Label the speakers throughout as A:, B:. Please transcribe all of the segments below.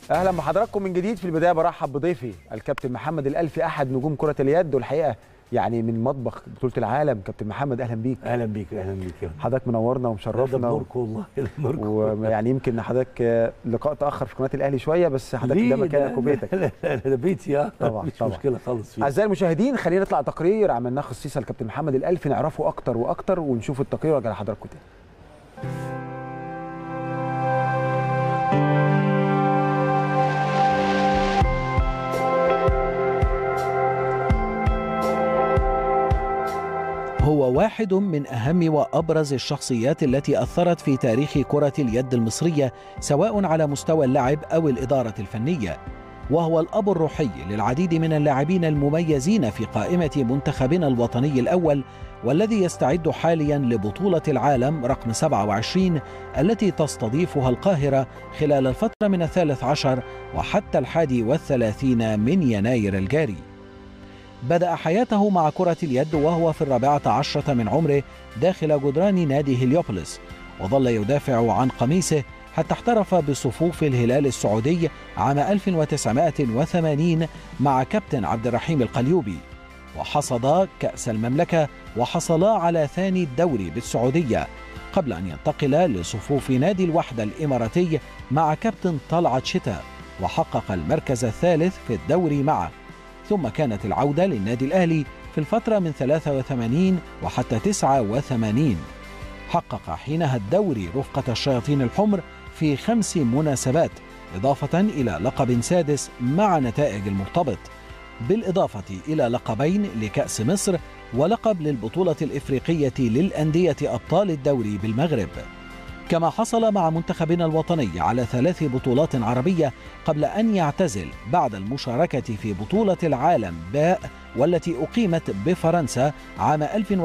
A: اهلا بحضراتكم من جديد في البدايه برحب بضيفي الكابتن محمد الالفي احد نجوم كره اليد والحقيقه يعني من مطبخ بطوله العالم كابتن محمد اهلا بيك
B: اهلا بيك اهلا بيك يا
A: حضرتك منورنا
B: ده
A: ومشرفنا
B: بنورك والله ده بنورك
A: ويعني يمكن حضرتك لقاء تاخر في قناه الاهلي شويه بس حضرتك
B: ليه؟
A: ده مكانك وبيتك
B: لا لا لا، ده بيتي اه
A: طبعاً،
B: مش
A: طبعاً.
B: مشكله خالص فيه
A: اعزائي المشاهدين خلينا نطلع تقرير عملناه خصيصا لكابتن محمد الالفي نعرفه اكتر واكتر ونشوف التقرير وارجع لحضراتكم تاني
C: هو واحد من اهم وابرز الشخصيات التي اثرت في تاريخ كره اليد المصريه سواء على مستوى اللعب او الاداره الفنيه وهو الاب الروحي للعديد من اللاعبين المميزين في قائمه منتخبنا الوطني الاول والذي يستعد حاليا لبطوله العالم رقم 27 التي تستضيفها القاهره خلال الفتره من الثالث عشر وحتى الحادي والثلاثين من يناير الجاري بدأ حياته مع كرة اليد وهو في الرابعة عشرة من عمره داخل جدران نادي هليوبوليس وظل يدافع عن قميصه حتى احترف بصفوف الهلال السعودي عام 1980 مع كابتن عبد الرحيم القليوبي وحصدا كأس المملكة وحصلا على ثاني الدوري بالسعودية قبل أن ينتقل لصفوف نادي الوحدة الإماراتي مع كابتن طلعت شتاء وحقق المركز الثالث في الدوري معه ثم كانت العودة للنادي الأهلي في الفترة من 83 وحتى 89 حقق حينها الدوري رفقة الشياطين الحمر في خمس مناسبات إضافة إلى لقب سادس مع نتائج المرتبط بالإضافة إلى لقبين لكأس مصر ولقب للبطولة الإفريقية للأندية أبطال الدوري بالمغرب كما حصل مع منتخبنا الوطني على ثلاث بطولات عربية قبل أن يعتزل بعد المشاركة في بطولة العالم باء والتي أقيمت بفرنسا عام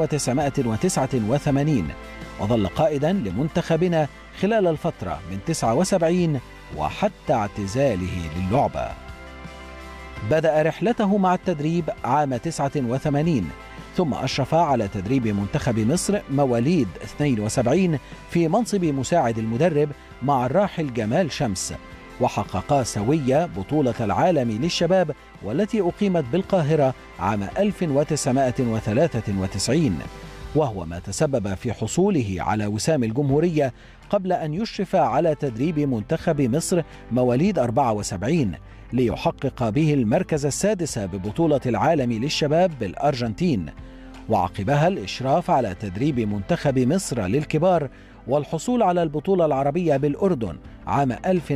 C: 1989 وظل قائدا لمنتخبنا خلال الفترة من 79 وحتى اعتزاله للعبة بدأ رحلته مع التدريب عام 89 ثم أشرف على تدريب منتخب مصر مواليد 72 في منصب مساعد المدرب مع الراحل جمال شمس وحققا سوية بطولة العالم للشباب والتي أقيمت بالقاهرة عام 1993 وهو ما تسبب في حصوله على وسام الجمهورية قبل أن يشرف على تدريب منتخب مصر مواليد 74 ليحقق به المركز السادس ببطولة العالم للشباب بالأرجنتين وعقبها الإشراف على تدريب منتخب مصر للكبار والحصول على البطولة العربية بالأردن عام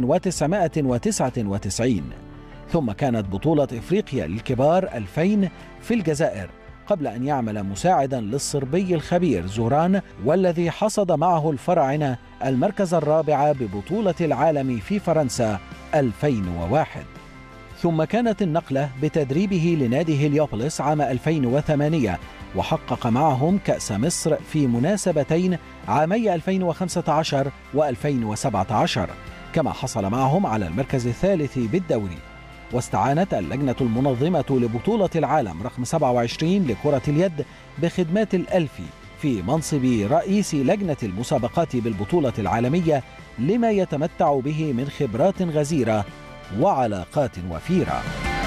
C: 1999 ثم كانت بطولة إفريقيا للكبار 2000 في الجزائر قبل أن يعمل مساعدا للصربي الخبير زوران والذي حصد معه الفراعنة المركز الرابع ببطولة العالم في فرنسا 2001 ثم كانت النقلة بتدريبه لنادي هليوبوليس عام 2008 وحقق معهم كأس مصر في مناسبتين عامي 2015 و2017 كما حصل معهم على المركز الثالث بالدوري واستعانت اللجنة المنظمة لبطولة العالم رقم 27 لكرة اليد بخدمات الألفي في منصب رئيس لجنة المسابقات بالبطولة العالمية لما يتمتع به من خبرات غزيرة وعلاقات وفيره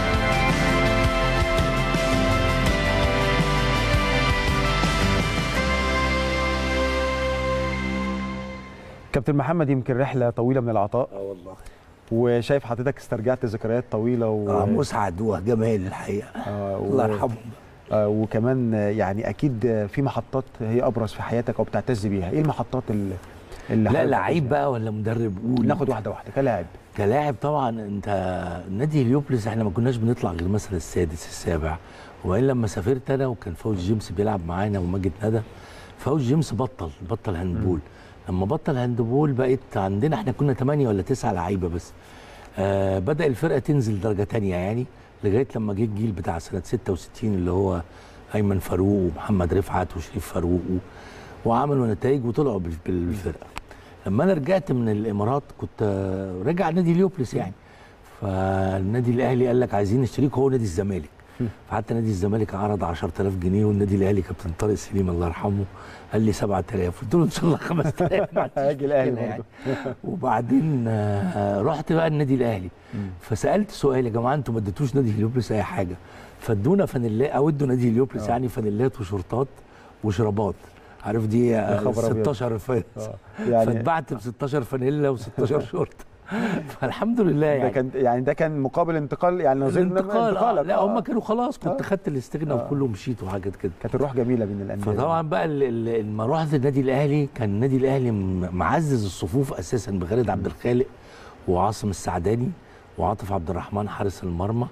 A: كابتن محمد يمكن رحله طويله من العطاء
B: اه والله
A: وشايف حضرتك استرجعت ذكريات طويله و...
B: اه مسعد وجمال الحقيقه
A: آه و...
B: الله يرحمه
A: آه وكمان آه، يعني اكيد آه، في محطات هي ابرز في حياتك او بتعتز بيها ايه المحطات اللي, اللي
B: لا
A: حضرتك
B: لعيب
A: بتعتز
B: بقى ولا مدرب
A: بيها؟
B: قول
A: ناخد واحده واحده كلاعب
B: كلاعب طبعا انت نادي هليوبلس احنا ما كناش بنطلع غير مثلا السادس السابع وبعدين لما سافرت انا وكان فوز جيمس بيلعب معانا وماجد ندى فوز جيمس بطل بطل هاندبول لما بطل هاندبول بقيت عندنا احنا كنا 8 ولا 9 لعيبه بس آه بدا الفرقه تنزل درجه تانية يعني لغايه لما جه الجيل بتاع سنه 66 اللي هو ايمن فاروق ومحمد رفعت وشريف فاروق و- وعملوا نتائج وطلعوا بال- بالفرقه لما انا رجعت من الامارات كنت آه، راجع نادي ليوبلس يعني فالنادي الاهلي قال لك عايزين نشتريك هو نادي الزمالك فحتى نادي الزمالك عرض 10000 جنيه والنادي الاهلي كابتن طارق سليم الله يرحمه قال لي 7000 قلت له ان شاء الله 5000 ما عنديش
A: هاجي الاهلي
B: مشكلة
A: برضه
B: وبعدين آه، رحت بقى النادي الاهلي فسالت سؤال يا جماعه انتوا ما اديتوش نادي هليوبلس اي حاجه فادونا فانيلات او ادوا نادي هليوبلس
A: آه.
B: يعني فانيلات وشورتات وشرابات عارف دي آه،
A: خبر أبيض.
B: 16 ف...
A: آه. يعني
B: فاتبعت ب 16 فانيلا و16 شورت فالحمد لله
A: ده
B: يعني
A: كان يعني ده كان مقابل انتقال يعني نظير
B: الانتقال آه.
A: انتقالك
B: لا
A: آه.
B: هم كانوا خلاص كنت
A: آه.
B: خدت الاستغنى
A: آه.
B: وكله مشيت وحاجات كده
A: كانت الروح جميله بين الانديه
B: فطبعا بقى ال- ال- لما رحت النادي الاهلي كان النادي الاهلي م- معزز الصفوف اساسا بخالد عبد الخالق وعاصم السعداني وعاطف عبد الرحمن حارس المرمى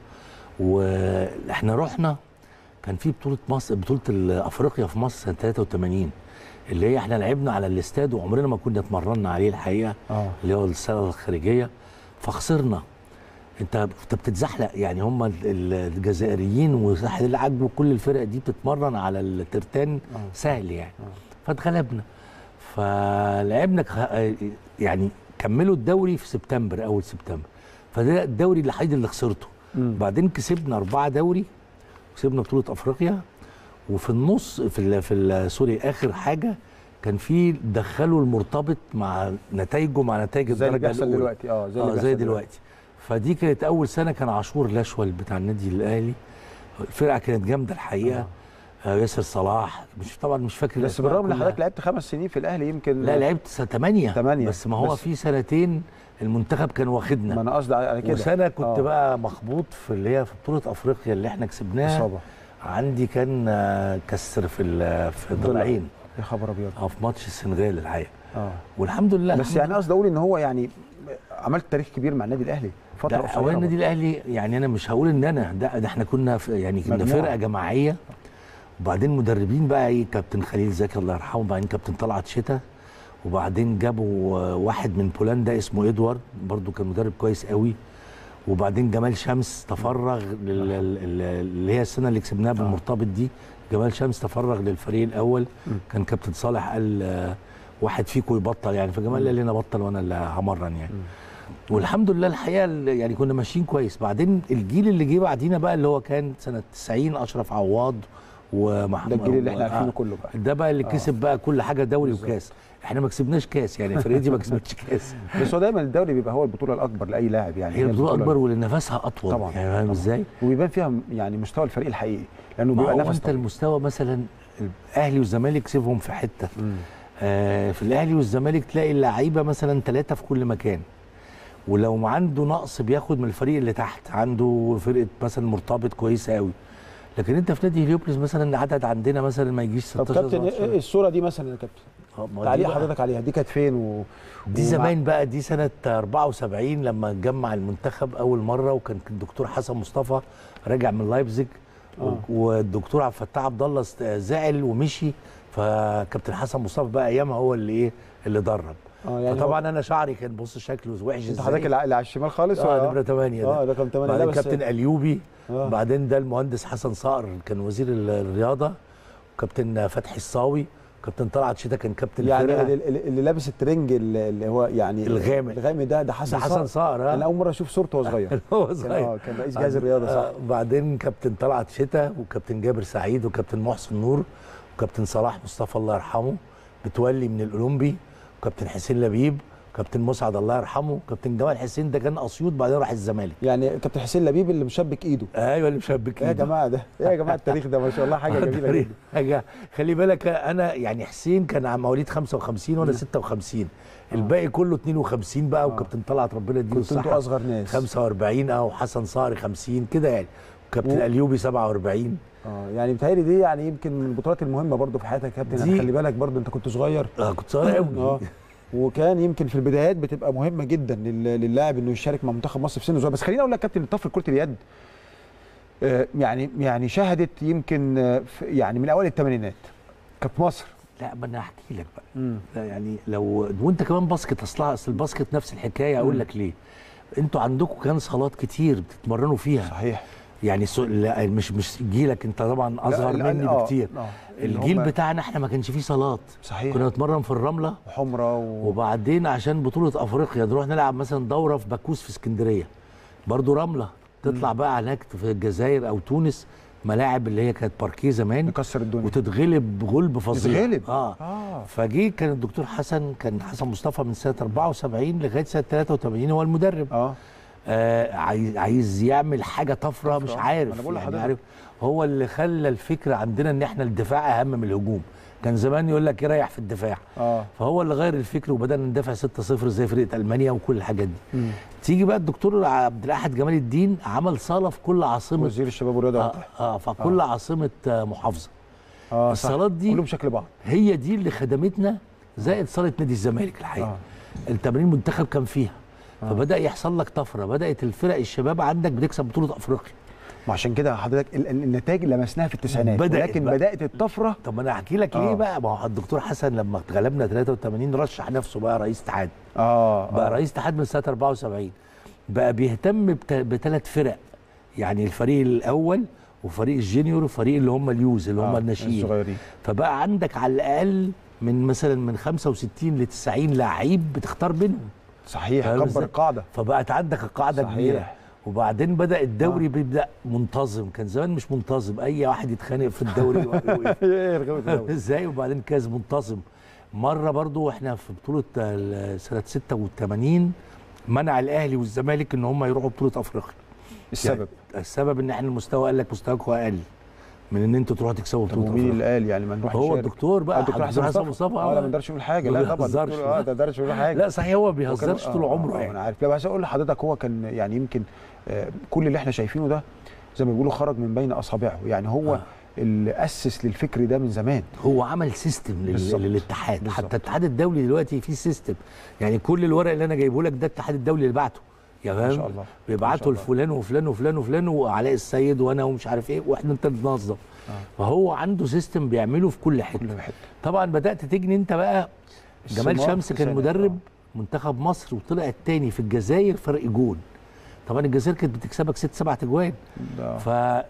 B: واحنا رحنا كان في بطوله مصر بطوله ال- افريقيا في مصر سنه 83 اللي هي احنا لعبنا على الاستاد وعمرنا ما كنا اتمرنا عليه الحقيقه
A: اه
B: اللي هو السله الخارجيه فخسرنا انت انت بتتزحلق يعني هم ال- ال- الجزائريين وساحل العجب وكل الفرق دي بتتمرن على الترتان
A: آه.
B: سهل يعني
A: آه.
B: فاتغلبنا فلعبنا خ- يعني كملوا الدوري في سبتمبر اول سبتمبر فده الدوري الوحيد اللي خسرته
A: مم.
B: بعدين كسبنا أربعة دوري كسبنا بطولة أفريقيا وفي النص في ال في ال سوري آخر حاجة كان في دخلوا المرتبط مع نتائجه مع نتائج
A: زي اللي
B: الدرجة
A: بيحصل
B: الأولى
A: دلوقتي اه زي اللي
B: اه
A: بيحصل
B: زي دلوقتي فدي كانت أول سنة كان عاشور لاشول بتاع النادي الأهلي الفرقة كانت جامدة الحقيقة آه. ياسر صلاح مش طبعا مش فاكر
A: بس
B: الأسماء
A: بالرغم ان
B: كلها.
A: حضرتك لعبت خمس سنين في الاهلي يمكن
B: لا لعبت سنة 8
A: تمانية.
B: بس ما هو
A: بس-
B: في سنتين المنتخب كان واخدنا
A: ما انا قصدي على كده
B: وسنه كنت
A: آه.
B: بقى مخبوط في اللي هي في بطوله افريقيا اللي احنا كسبناها
A: اصابه
B: عندي كان آه، كسر في ال- في الضلعين
A: يا خبر ابيض
B: اه في ماتش السنغال الحقيقه
A: اه
B: والحمد لله
A: بس
B: الحمد
A: يعني قصدي اقول ان هو يعني عملت تاريخ كبير مع النادي الاهلي فتره
B: لا
A: قصيره
B: اولا النادي
A: برضه.
B: الاهلي يعني انا مش هقول ان انا ده, ده احنا كنا في يعني كنا
A: مجموعة.
B: فرقه جماعيه وبعدين مدربين بقى ايه كابتن خليل زكي الله يرحمه وبعدين كابتن طلعت شتا وبعدين جابوا آه، واحد من بولندا اسمه ادوارد برضو كان مدرب كويس قوي وبعدين جمال شمس تفرغ لل- لل- اللي هي السنه اللي كسبناها بالمرتبط دي جمال شمس تفرغ للفريق الاول كان كابتن صالح قال آه، واحد فيكم يبطل يعني فجمال قال لنا بطل وانا اللي همرن يعني والحمد لله الحقيقه ال- يعني كنا ماشيين كويس بعدين الجيل اللي جه بعدينا بقى اللي هو كان سنه 90 اشرف عواد ومحمود
A: ده الجيل اللي احنا عارفينه
B: آه.
A: كله بقى
B: ده بقى اللي
A: آه.
B: كسب بقى كل حاجه دوري
A: بالظبط.
B: وكاس احنا ما كسبناش كاس يعني فرقتي ما كسبتش كاس
A: بس هو دايما الدوري بيبقى هو البطوله الاكبر لاي لاعب يعني
B: هي البطوله اكبر واللي نفسها اطول
A: طبعاً،
B: يعني فاهم
A: طبعاً.
B: ازاي؟
A: وبيبان فيها يعني مستوى الفريق الحقيقي لانه
B: ما
A: بيبقى
B: هو
A: نفس
B: انت
A: طويل.
B: المستوى مثلا الاهلي والزمالك كسبهم في حته
A: مم.
B: آه في الاهلي والزمالك تلاقي اللعيبه مثلا ثلاثه في كل مكان ولو عنده نقص بياخد من الفريق اللي تحت عنده فرقه مثلا مرتبط كويسه قوي لكن انت في نادي هليوبلس مثلا العدد عندنا مثلا ما يجيش
A: طب
B: 16
A: كابتن
B: 17.
A: إيه الصوره دي مثلا يا كابتن
B: آه، ما دي
A: تعليق
B: بقى-
A: حضرتك عليها دي كانت فين و...
B: دي
A: ومع-
B: زمان بقى دي سنة 74 لما اتجمع المنتخب أول مرة وكان الدكتور حسن مصطفى راجع من لايبزيج
A: آه.
B: والدكتور عبد الفتاح عبد الله است- زعل ومشي فكابتن حسن مصطفى بقى أيامها هو اللي إيه اللي درب
A: اه يعني
B: فطبعا
A: هو-
B: أنا شعري كان بص شكله وحش
A: انت
B: ازاي
A: حضرتك اللي اللي على الشمال خالص
B: اه
A: ولا-
B: نمرة 8
A: اه
B: ده
A: ده كان 8 لا
B: بعدين
A: بس
B: كابتن أيوبي
A: آه.
B: بعدين ده المهندس حسن صقر كان وزير ال- الرياضة وكابتن فتحي الصاوي كابتن طلعت شتا كان كابتن
A: يعني
B: الفرقة
A: اللي, اللي اللي لابس الترنج اللي اللي هو يعني
B: الغامق.
A: الغامق ده ده حسن
B: ده حسن صقر
A: انا
B: اه
A: اول مره اشوف صورته وهو صغير
B: هو
A: كان
B: صغير
A: اه كان رئيس جهاز الرياضه صح
B: آه، بعدين كابتن طلعت شتا وكابتن جابر سعيد وكابتن محسن نور وكابتن صلاح مصطفى الله يرحمه متولي من الاولمبي وكابتن حسين لبيب وكابتن مسعد الله يرحمه وكابتن جمال حسين ده كان اسيوط بعدين راح الزمالك
A: يعني كابتن حسين لبيب اللي مشبك ايده
B: ايوه اللي مشبك
A: ايه يا
B: إيده.
A: جماعه ده ايه يا جماعه التاريخ ده ما شاء الله حاجه جميله
B: تاريخ.
A: جدا
B: حاجه خلي بالك انا يعني حسين كان عم مواليد 55 وانا 56 الباقي كله 52 بقى وكابتن طلعت ربنا يديله
A: كنت انتوا
B: الصحه
A: اصغر ناس
B: 45 اه وحسن صقر 50 كده يعني وكابتن
A: و-
B: ايوبي 47
A: اه يعني بتهيألي دي يعني يمكن من البطولات المهمه برضو في حياتك يا كابتن
B: دي-
A: يعني خلي بالك برضو انت كنت صغير
B: اه كنت صغير قوي
A: اه وكان يمكن في البدايات بتبقى مهمه جدا لل- للاعب انه يشارك مع منتخب مصر في سن صغير بس خليني اقول لك كابتن الطفل كره اليد آه، يعني يعني شهدت يمكن آه، في- يعني من اوائل الثمانينات كانت في مصر
B: لا ما انا هحكي لك بقى لا يعني لو وانت كمان باسكت اصلا اصل الباسكت نفس الحكايه اقول لك ليه انتوا عندكم كان صالات كتير بتتمرنوا فيها
A: صحيح
B: يعني سو... لا مش مش جيلك انت طبعا اصغر
A: لا، لا،
B: مني
A: آه،
B: بكتير
A: آه، اللي
B: الجيل
A: هم
B: بتاعنا احنا ما كانش فيه صالات
A: صحيح
B: كنا نتمرن في الرمله
A: حمرة و...
B: وبعدين عشان بطوله افريقيا نروح نلعب مثلا دوره في باكوس في اسكندريه برضو رمله تطلع بقى هناك في الجزائر او تونس ملاعب اللي هي كانت باركيه زمان
A: نكسر الدنيا
B: وتتغلب غلب فظيع
A: تتغلب
B: اه
A: اه
B: فجه كان الدكتور حسن كان حسن مصطفى من سنه 74 لغايه سنه 83 هو المدرب
A: اه
B: آه عايز عايز يعمل حاجه طفره مش
A: طفرة.
B: عارف
A: أنا بقول
B: يعني
A: لحضرتك.
B: عارف هو اللي خلى الفكره عندنا ان احنا الدفاع اهم من الهجوم كان زمان يقول لك يريح في الدفاع
A: اه
B: فهو اللي غير الفكر وبدانا ندافع 6-0 زي فرقه المانيا وكل الحاجات دي
A: مم.
B: تيجي بقى الدكتور عبد الاحد جمال الدين عمل صاله في كل عاصمه
A: وزير الشباب والرياضه
B: اه,
A: واضح.
B: آه فكل عاصمه آه محافظه
A: اه صح.
B: الصالات دي
A: كلهم شكل بعض
B: هي دي اللي خدمتنا زائد صاله نادي الزمالك الحقيقه
A: اه
B: التمرين المنتخب كان فيها
A: آه.
B: فبدا يحصل لك طفره بدات الفرق الشباب عندك بتكسب بطوله افريقيا
A: ما عشان كده حضرتك ال- ال- النتائج لمسناها في التسعينات
B: بدأت
A: ولكن
B: بقى.
A: بدات الطفره
B: طب ما انا احكي لك
A: آه.
B: ليه بقى ما هو الدكتور حسن لما اتغلبنا 83 رشح نفسه بقى رئيس اتحاد
A: اه
B: بقى
A: آه.
B: رئيس اتحاد من سنه 74 بقى بيهتم بثلاث فرق يعني الفريق الاول وفريق الجينيور وفريق اللي هم اليوز اللي هم
A: آه،
B: الناشئين
A: الصغيرين
B: فبقى عندك على الاقل من مثلا من 65 ل 90 لعيب بتختار بينهم
A: صحيح
B: فاهم
A: كبر
B: إزاي؟
A: القاعده
B: فبقت عندك القاعده
A: صحيح.
B: كبيره وبعدين بدا الدوري آه. بيبدا منتظم كان زمان مش منتظم اي واحد يتخانق في الدوري وقف.
A: ايه رغبه الدوري
B: ازاي وبعدين كاس منتظم مره برضو احنا في بطوله ال- سنه 86 منع الاهلي والزمالك ان هم يروحوا بطوله افريقيا
A: السبب
B: يعني السبب ان احنا المستوى قال لك مستواكم اقل من ان انتوا تروحوا تكسبوا
A: طب
B: بطوله
A: ومين اللي
B: افريقيا
A: قال يعني ما نروح
B: هو
A: نشارك؟
B: الدكتور بقى
A: آه، الدكتور حسن مصطفى اه لا ما نقدرش نقول حاجه
B: ما
A: لا طبعا
B: بيهزرش.
A: الدكتور- اه ده درش يقول حاجه
B: لا صحيح هو ما
A: هو كان-
B: بيهزرش طول
A: آه،
B: عمره
A: آه،
B: يعني
A: انا عارف لا بس اقول لحضرتك هو كان يعني يمكن آه، كل اللي احنا شايفينه ده زي ما بيقولوا خرج من بين اصابعه يعني هو
B: آه.
A: اللي اسس للفكر ده من زمان
B: هو عمل سيستم لل-
A: بالظبط.
B: للاتحاد
A: بالظبط.
B: حتى الاتحاد الدولي دلوقتي فيه سيستم يعني كل الورق اللي انا جايبه لك ده الاتحاد الدولي اللي بعته يا
A: ما شاء
B: فاهم
A: الله ما
B: بيبعتوا
A: شاء الله.
B: لفلان وفلان وفلان وفلان وعلاء السيد وانا ومش عارف ايه واحنا انت بننظم
A: آه.
B: فهو عنده سيستم بيعمله في كل حته
A: كل حته
B: طبعا بدات تجني انت بقى جمال
A: الصمام
B: شمس
A: في
B: كان
A: سنة.
B: مدرب منتخب مصر وطلع التاني في الجزائر فرق جون طبعا الجزائر كانت بتكسبك ست سبع اجوان
A: ده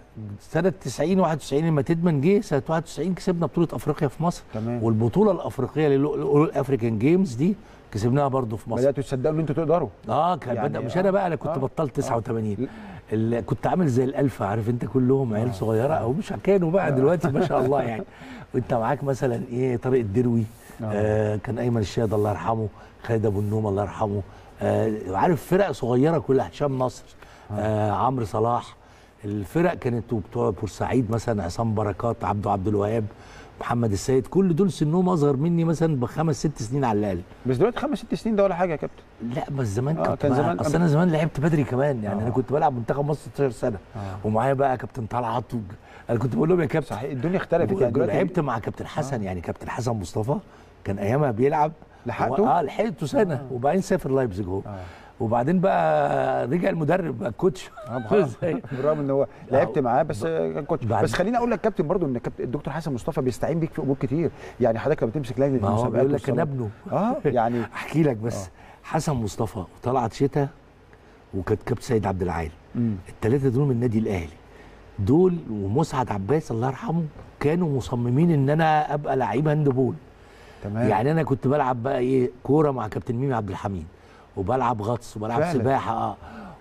B: فسنه 90 91 لما تدمن جه سنه 91 كسبنا بطوله افريقيا في مصر
A: تمام
B: والبطوله الافريقيه للافريكان جيمز دي كسبناها برضو في مصر
A: بداتوا تصدقوا ان انتوا تقدروا
B: اه كان
A: يعني
B: بدا مش
A: آه،
B: انا بقى انا كنت
A: آه،
B: بطلت 89
A: لا.
B: اللي كنت عامل زي الالفه عارف انت كلهم عيال
A: آه.
B: صغيره او مش كانوا بقى دلوقتي ما شاء الله يعني وانت معاك مثلا ايه طارق الدروي
A: آه.
B: آه كان ايمن الشهاد الله يرحمه خالد ابو النوم الله يرحمه آه عارف فرق صغيره كلها هشام نصر آه عمرو صلاح الفرق كانت بتوع بورسعيد مثلا عصام بركات عبده عبد الوهاب محمد السيد كل دول سنهم اصغر مني مثلا بخمس ست سنين على الاقل
A: بس دلوقتي خمس ست سنين ده ولا حاجه يا كابتن
B: لا بس زمان
A: آه،
B: كنت
A: كان
B: كان
A: زمان
B: اصل انا زمان لعبت بدري كمان يعني
A: آه.
B: انا كنت بلعب منتخب مصر 16 سنه
A: آه.
B: ومعايا بقى كابتن طلعت و... انا كنت بقول لهم يا كابتن
A: صحيح الدنيا اختلفت يعني دلوقتي
B: لعبت مع كابتن حسن يعني كابتن حسن مصطفى كان ايامها بيلعب
A: لحقته؟
B: و- اه لحقته سنه
A: آه.
B: وبعدين سافر لايبزيج هو
A: آه.
B: وبعدين بقى رجع المدرب بقى الكوتش
A: آه، بقى.
B: ازاي
A: بالرغم ان هو لعبت معاه بس كان كوتش
B: بعد-
A: بس خليني اقول لك كابتن برضو ان كابتن الدكتور حسن مصطفى بيستعين بيك في امور كتير يعني حضرتك لما تمسك لجنه
B: ما هو
A: المسابقات
B: بيقول لك انا
A: والصالات-
B: ابنه
A: اه يعني
B: احكي لك بس
A: آه.
B: حسن مصطفى وطلعت شتا وكانت كابتن سيد عبد العال
A: مم.
B: الثلاثه دول من النادي الاهلي دول ومسعد عباس الله يرحمه كانوا مصممين ان انا ابقى لعيب هاندبول
A: تمام
B: يعني انا كنت بلعب بقى ايه كوره مع كابتن ميمي عبد الحميد وبلعب غطس وبلعب
A: فعلا.
B: سباحه اه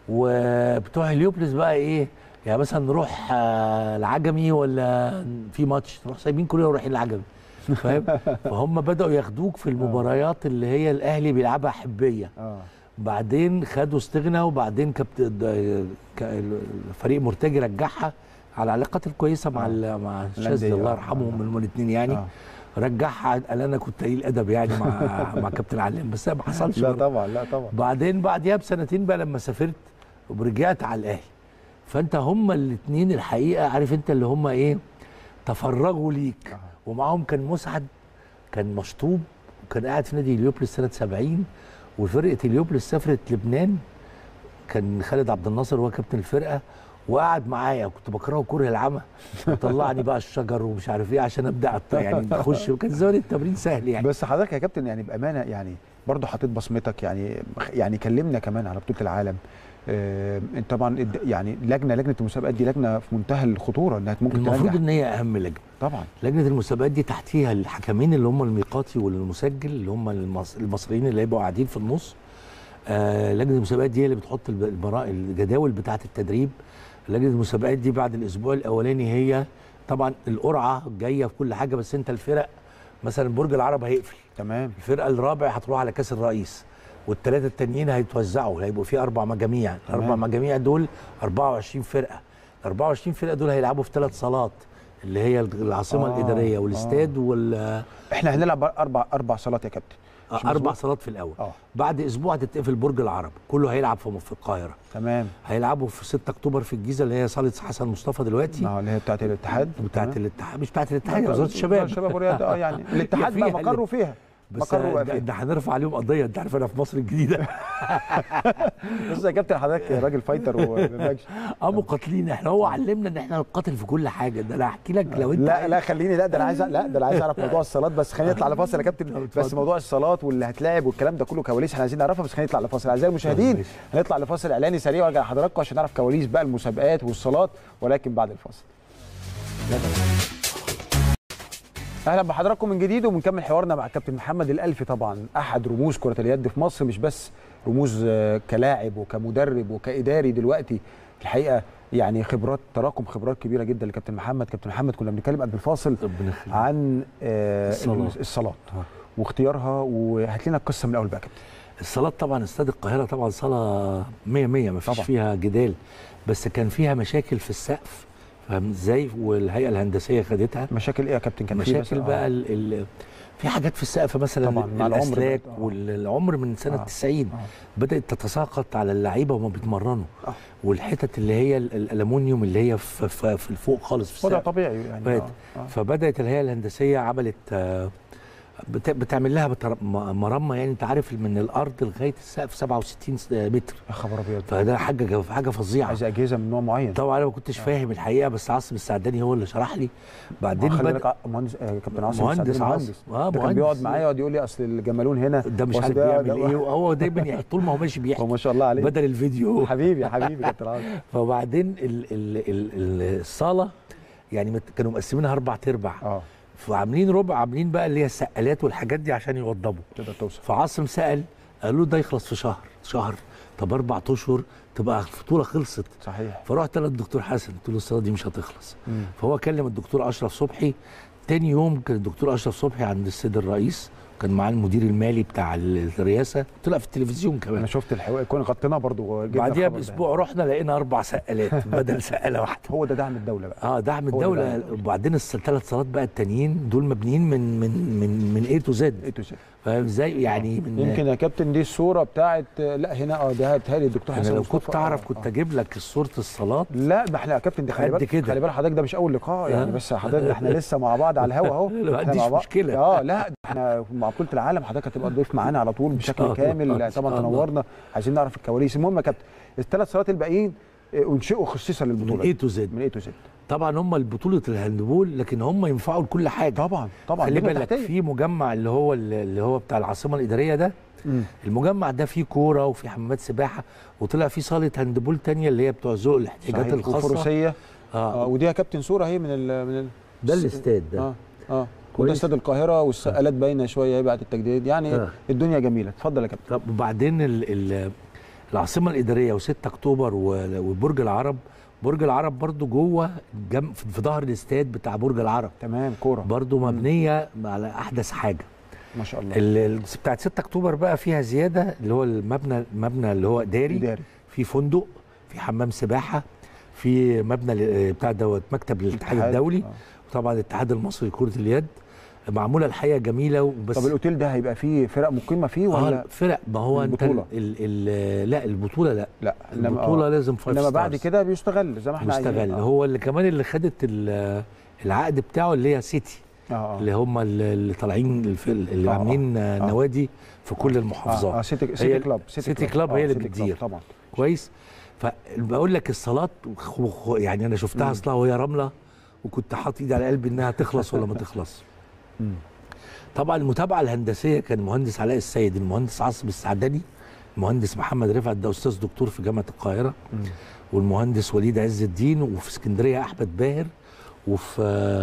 B: وبتوع هليوبلس بقى ايه يعني مثلا نروح آه العجمي ولا في ماتش نروح سايبين كلنا ورايحين العجمي فاهم فهم بداوا ياخدوك في المباريات اللي هي الاهلي بيلعبها حبيه
A: اه
B: بعدين خدوا استغنى وبعدين كابتن فريق مرتجي رجعها على العلاقات الكويسه مع
A: آه.
B: ال- مع
A: الأندية.
B: الشاذ الله
A: آه.
B: يرحمهم هما الاثنين يعني
A: آه.
B: رجعها قال انا كنت قليل ادب يعني مع مع كابتن علام بس ما حصلش
A: لا
B: برضه.
A: طبعا لا طبعا
B: بعدين بعديها بسنتين بقى لما سافرت ورجعت على الاهلي فانت هما الاثنين الحقيقه عارف انت اللي هما ايه تفرغوا ليك
A: آه.
B: ومعاهم كان مسعد كان مشطوب وكان قاعد في نادي اليوبلس سنه 70 وفرقه اليوبلس سافرت لبنان كان خالد عبد الناصر هو كابتن الفرقه وقعد معايا كنت بكرهه كره العمى وطلعني بقى الشجر ومش عارف ايه عشان ابدا أط- يعني اخش وكان زمان التمرين سهل يعني
A: بس حضرتك يا كابتن يعني بامانه يعني برضه حطيت بصمتك يعني يعني كلمنا كمان على بطوله العالم آه انت طبعا الد- يعني لجنه لجنه المسابقات دي لجنه في منتهى الخطوره انها ممكن
B: المفروض
A: تنجح
B: ان هي اهم لجنه
A: طبعا
B: لجنه المسابقات دي تحتيها الحكمين اللي هم الميقاتي والمسجل اللي هم المص- المصريين اللي هيبقوا قاعدين في النص آه لجنه المسابقات دي هي اللي بتحط الب- البرا- الجداول بتاعه التدريب لجنه المسابقات دي بعد الاسبوع الاولاني هي طبعا القرعه جايه في كل حاجه بس انت الفرق مثلا برج العرب هيقفل
A: تمام
B: الفرقه الرابع هتروح على كاس الرئيس والثلاثه التانيين هيتوزعوا هيبقوا في اربع مجاميع الاربع مجاميع دول 24 فرقه ال 24 فرقه دول هيلعبوا في ثلاث صالات اللي هي العاصمه
A: آه،
B: الاداريه والاستاد وال
A: احنا هنلعب اربع اربع صالات يا كابتن مش
B: اربع
A: مظبوط؟
B: صالات في الاول
A: اه
B: بعد اسبوع هتتقفل برج العرب كله هيلعب في في القاهره
A: تمام
B: هيلعبوا في 6 اكتوبر في الجيزه اللي هي صاله حسن مصطفى دلوقتي
A: اه اللي هي بتاعت الاتحاد
B: بتاعت
A: تمام.
B: الاتحاد مش بتاعت الاتحاد وزاره الشباب
A: الشباب والرياضه اه يعني الاتحاد
B: فيها
A: بقى مقره فيها
B: بس
A: مقره بقى
B: ده,
A: فيها
B: ده هنرفع عليهم قضيه انت عارف انا في مصر الجديده
A: بص يا كابتن حضرتك راجل فايتر وماكش
B: اه مقاتلين احنا هو علمنا ان احنا نقاتل في كل حاجه ده انا احكي لك لو انت
A: لا لا خليني لا ده انا عايز لا ده انا عايز اعرف موضوع الصالات بس خلينا نطلع لفاصل يا كابتن
B: طب
A: بس
B: اتفضل.
A: موضوع الصالات واللي هتلاعب والكلام ده كله كواليس احنا عايزين نعرفها بس خلينا نطلع لفاصل اعزائي المشاهدين
B: ماشي.
A: هنطلع لفاصل اعلاني سريع وارجع لحضراتكم عشان نعرف كواليس بقى المسابقات والصالات ولكن بعد الفاصل اهلا بحضراتكم من جديد وبنكمل حوارنا مع كابتن محمد الالفي طبعا احد رموز كره اليد في مصر مش بس رموز آه، كلاعب وكمدرب وكاداري دلوقتي الحقيقه يعني خبرات تراكم خبرات كبيره جدا لكابتن محمد كابتن محمد كنا بنتكلم قبل الفاصل
B: ربنا يخليك
A: عن آه،
B: الصلاة.
A: الصلاه
B: آه.
A: واختيارها وهات لنا القصه من الاول بقى كابتن
B: الصالات طبعا استاد القاهره طبعا صاله 100 100 ما فيش
A: طبعا.
B: فيها جدال بس كان فيها مشاكل في السقف فاهم ازاي والهيئه الهندسيه خدتها
A: مشاكل ايه يا كابتن كان في
B: مشاكل بقى ال ال في حاجات في السقف مثلا
A: طبعاً، مع العمر
B: الاسلاك
A: بقى. آه.
B: والعمر من سنه
A: آه.
B: 90
A: آه.
B: بدات تتساقط على اللعيبه وهم بيتمرنوا
A: آه.
B: والحتت اللي هي ال- الالومنيوم اللي هي في, في, في الفوق خالص في
A: وضع
B: السقف
A: طبيعي يعني
B: فات.
A: آه. آه.
B: فبدات الهيئه الهندسيه عملت آه، بت- بتعمل لها بتر- م- مرمى يعني انت عارف من الارض لغايه السقف 67 س- متر
A: يا خبر ابيض
B: فده حاجه حاجه فظيعه
A: عايز اجهزه من نوع معين
B: طبعا انا ما كنتش فاهم الحقيقه بس عاصم السعداني هو اللي شرح لي بعدين
A: خلي
B: بدأ
A: بالك ع- مهندس آه، كابتن عاصم
B: مهندس
A: السعداني
B: عاصم.
A: مهندس
B: آه،
A: ده كان
B: مهندس.
A: بيقعد معايا يقعد يقول لي اصل الجمالون هنا
B: ده مش
A: وأصل
B: عارف
A: ده-
B: بيعمل
A: ده-
B: ايه وهو دايما يعني طول ما هو ماشي
A: هو
B: بيحكي
A: ما شاء الله عليه
B: بدل الفيديو
A: حبيبي يا حبيبي كابتن عاصم
B: فبعدين ال ال ال ال الصاله يعني مت- كانوا مقسمينها اربع ارباع
A: اه
B: فعاملين ربع عاملين بقى اللي هي السقالات والحاجات دي عشان يوضبوا
A: تقدر توصل
B: فعاصم سال قالوا له ده يخلص في شهر شهر طب اربع اشهر تبقى البطوله خلصت
A: صحيح
B: فرحت للدكتور حسن قلت له الصلاه دي مش هتخلص
A: مم.
B: فهو كلم الدكتور اشرف صبحي تاني يوم كان الدكتور اشرف صبحي عند السيد الرئيس كان معاه المدير المالي بتاع الرئاسه طلع في التلفزيون كمان
A: انا شفت الحوار كنا غطيناه برضو وجبنا
B: بعديها
A: الخبر ده.
B: باسبوع رحنا لقينا اربع سقالات بدل سقاله واحده
A: هو ده دعم الدوله بقى
B: اه دعم
A: هو ده
B: الدوله
A: دعم الدولة.
B: وبعدين الثلاث صالات بقى التانيين دول مبنيين من من من من اي تو زد
A: ايه تو زد.
B: فاهم ازاي يعني من
A: يمكن يا كابتن دي الصوره بتاعت لا هنا اه ده بتهيألي الدكتور
B: انا
A: حسن
B: لو
A: مصطفى
B: كنت اعرف
A: آه،
B: كنت
A: آه.
B: اجيب لك صوره الصالات
A: لا ده احنا يا كابتن دي خلي
B: قد
A: بالك
B: كده.
A: خلي بالك حضرتك ده مش اول لقاء يعني
B: آه.
A: بس حضرتك احنا لسه مع بعض على الهوا اهو
B: لا، ما
A: إحنا
B: عنديش
A: مع بعض.
B: مشكلة.
A: اه لا ده احنا مع بطوله العالم حضرتك هتبقى ضيف معانا على طول بشكل
B: الله،
A: كامل
B: إن
A: طبعا
B: شاء الله.
A: تنورنا عايزين نعرف الكواليس المهم يا كابتن الثلاث صالات الباقيين آه، انشئوا خصيصا
B: من
A: للبطوله
B: اي
A: دي.
B: تو زد
A: من اي تو زد
B: طبعا هم البطوله الهاندبول لكن هم ينفعوا لكل حاجه
A: طبعا طبعا
B: خلي
A: بنية
B: بالك
A: تحتية.
B: في مجمع اللي هو اللي هو بتاع العاصمه الاداريه ده
A: مم.
B: المجمع ده فيه كوره وفيه حمامات سباحه وطلع فيه صاله هاندبول تانية اللي هي بتوع ذوق الاحتياجات
A: صحيح.
B: الخاصه
A: وفروسيه
B: اه,
A: اه ودي يا كابتن صوره اهي من ال من ال
B: ده الاستاد ده
A: اه اه وده
B: كويس.
A: استاد القاهره والسقالات باينه شويه اهي بعد التجديد يعني
B: آه.
A: الدنيا جميله اتفضل يا كابتن
B: طب وبعدين ال ال العاصمه الاداريه و6 اكتوبر و- وبرج العرب برج العرب برضو جوه جم في في ظهر الاستاد بتاع برج العرب
A: تمام كوره
B: برضو مبنيه على احدث حاجه
A: ما شاء الله
B: ال- ال- بتاعت 6 اكتوبر بقى فيها زياده اللي هو المبنى المبنى اللي هو اداري
A: إداري.
B: في فندق في حمام سباحه في مبنى ل- بتاع دوت مكتب الاتحاد
A: اتحاد.
B: الدولي
A: آه.
B: وطبعا الاتحاد المصري لكره اليد معموله الحقيقه جميله وبس
A: طب الاوتيل ده هيبقى فيه فرق مقيمه فيه
B: اه
A: ولا
B: فرق ما هو انت
A: البطولة.
B: ال ال لا البطوله لا
A: لا انما
B: البطوله
A: آه.
B: لازم فايف
A: انما بعد
B: ستارز.
A: كده بيستغل زي ما احنا
B: مستغل
A: عايزين. آه.
B: هو اللي كمان اللي خدت ال- العقد بتاعه اللي هي سيتي
A: اه اه
B: اللي هم اللي اللي طالعين الف- اللي
A: آه،
B: عاملين
A: آه.
B: نوادي في كل
A: اه,
B: المحافظات
A: آه سيتي سيتي كلاب
B: سيتي كلاب هي اللي
A: سيتي كلاب
B: بتدير.
A: طبعا
B: كويس فبقول لك الصالات خو- خو- يعني انا شفتها
A: مم.
B: اصلا وهي رمله وكنت حاطط ايدي على قلبي انها تخلص ولا ما تخلص
A: مم.
B: طبعا المتابعه الهندسيه كان المهندس علاء السيد المهندس عاصم السعدني المهندس محمد رفعت ده استاذ دكتور في جامعه القاهره
A: مم.
B: والمهندس وليد عز الدين وفي اسكندريه احمد باهر وفي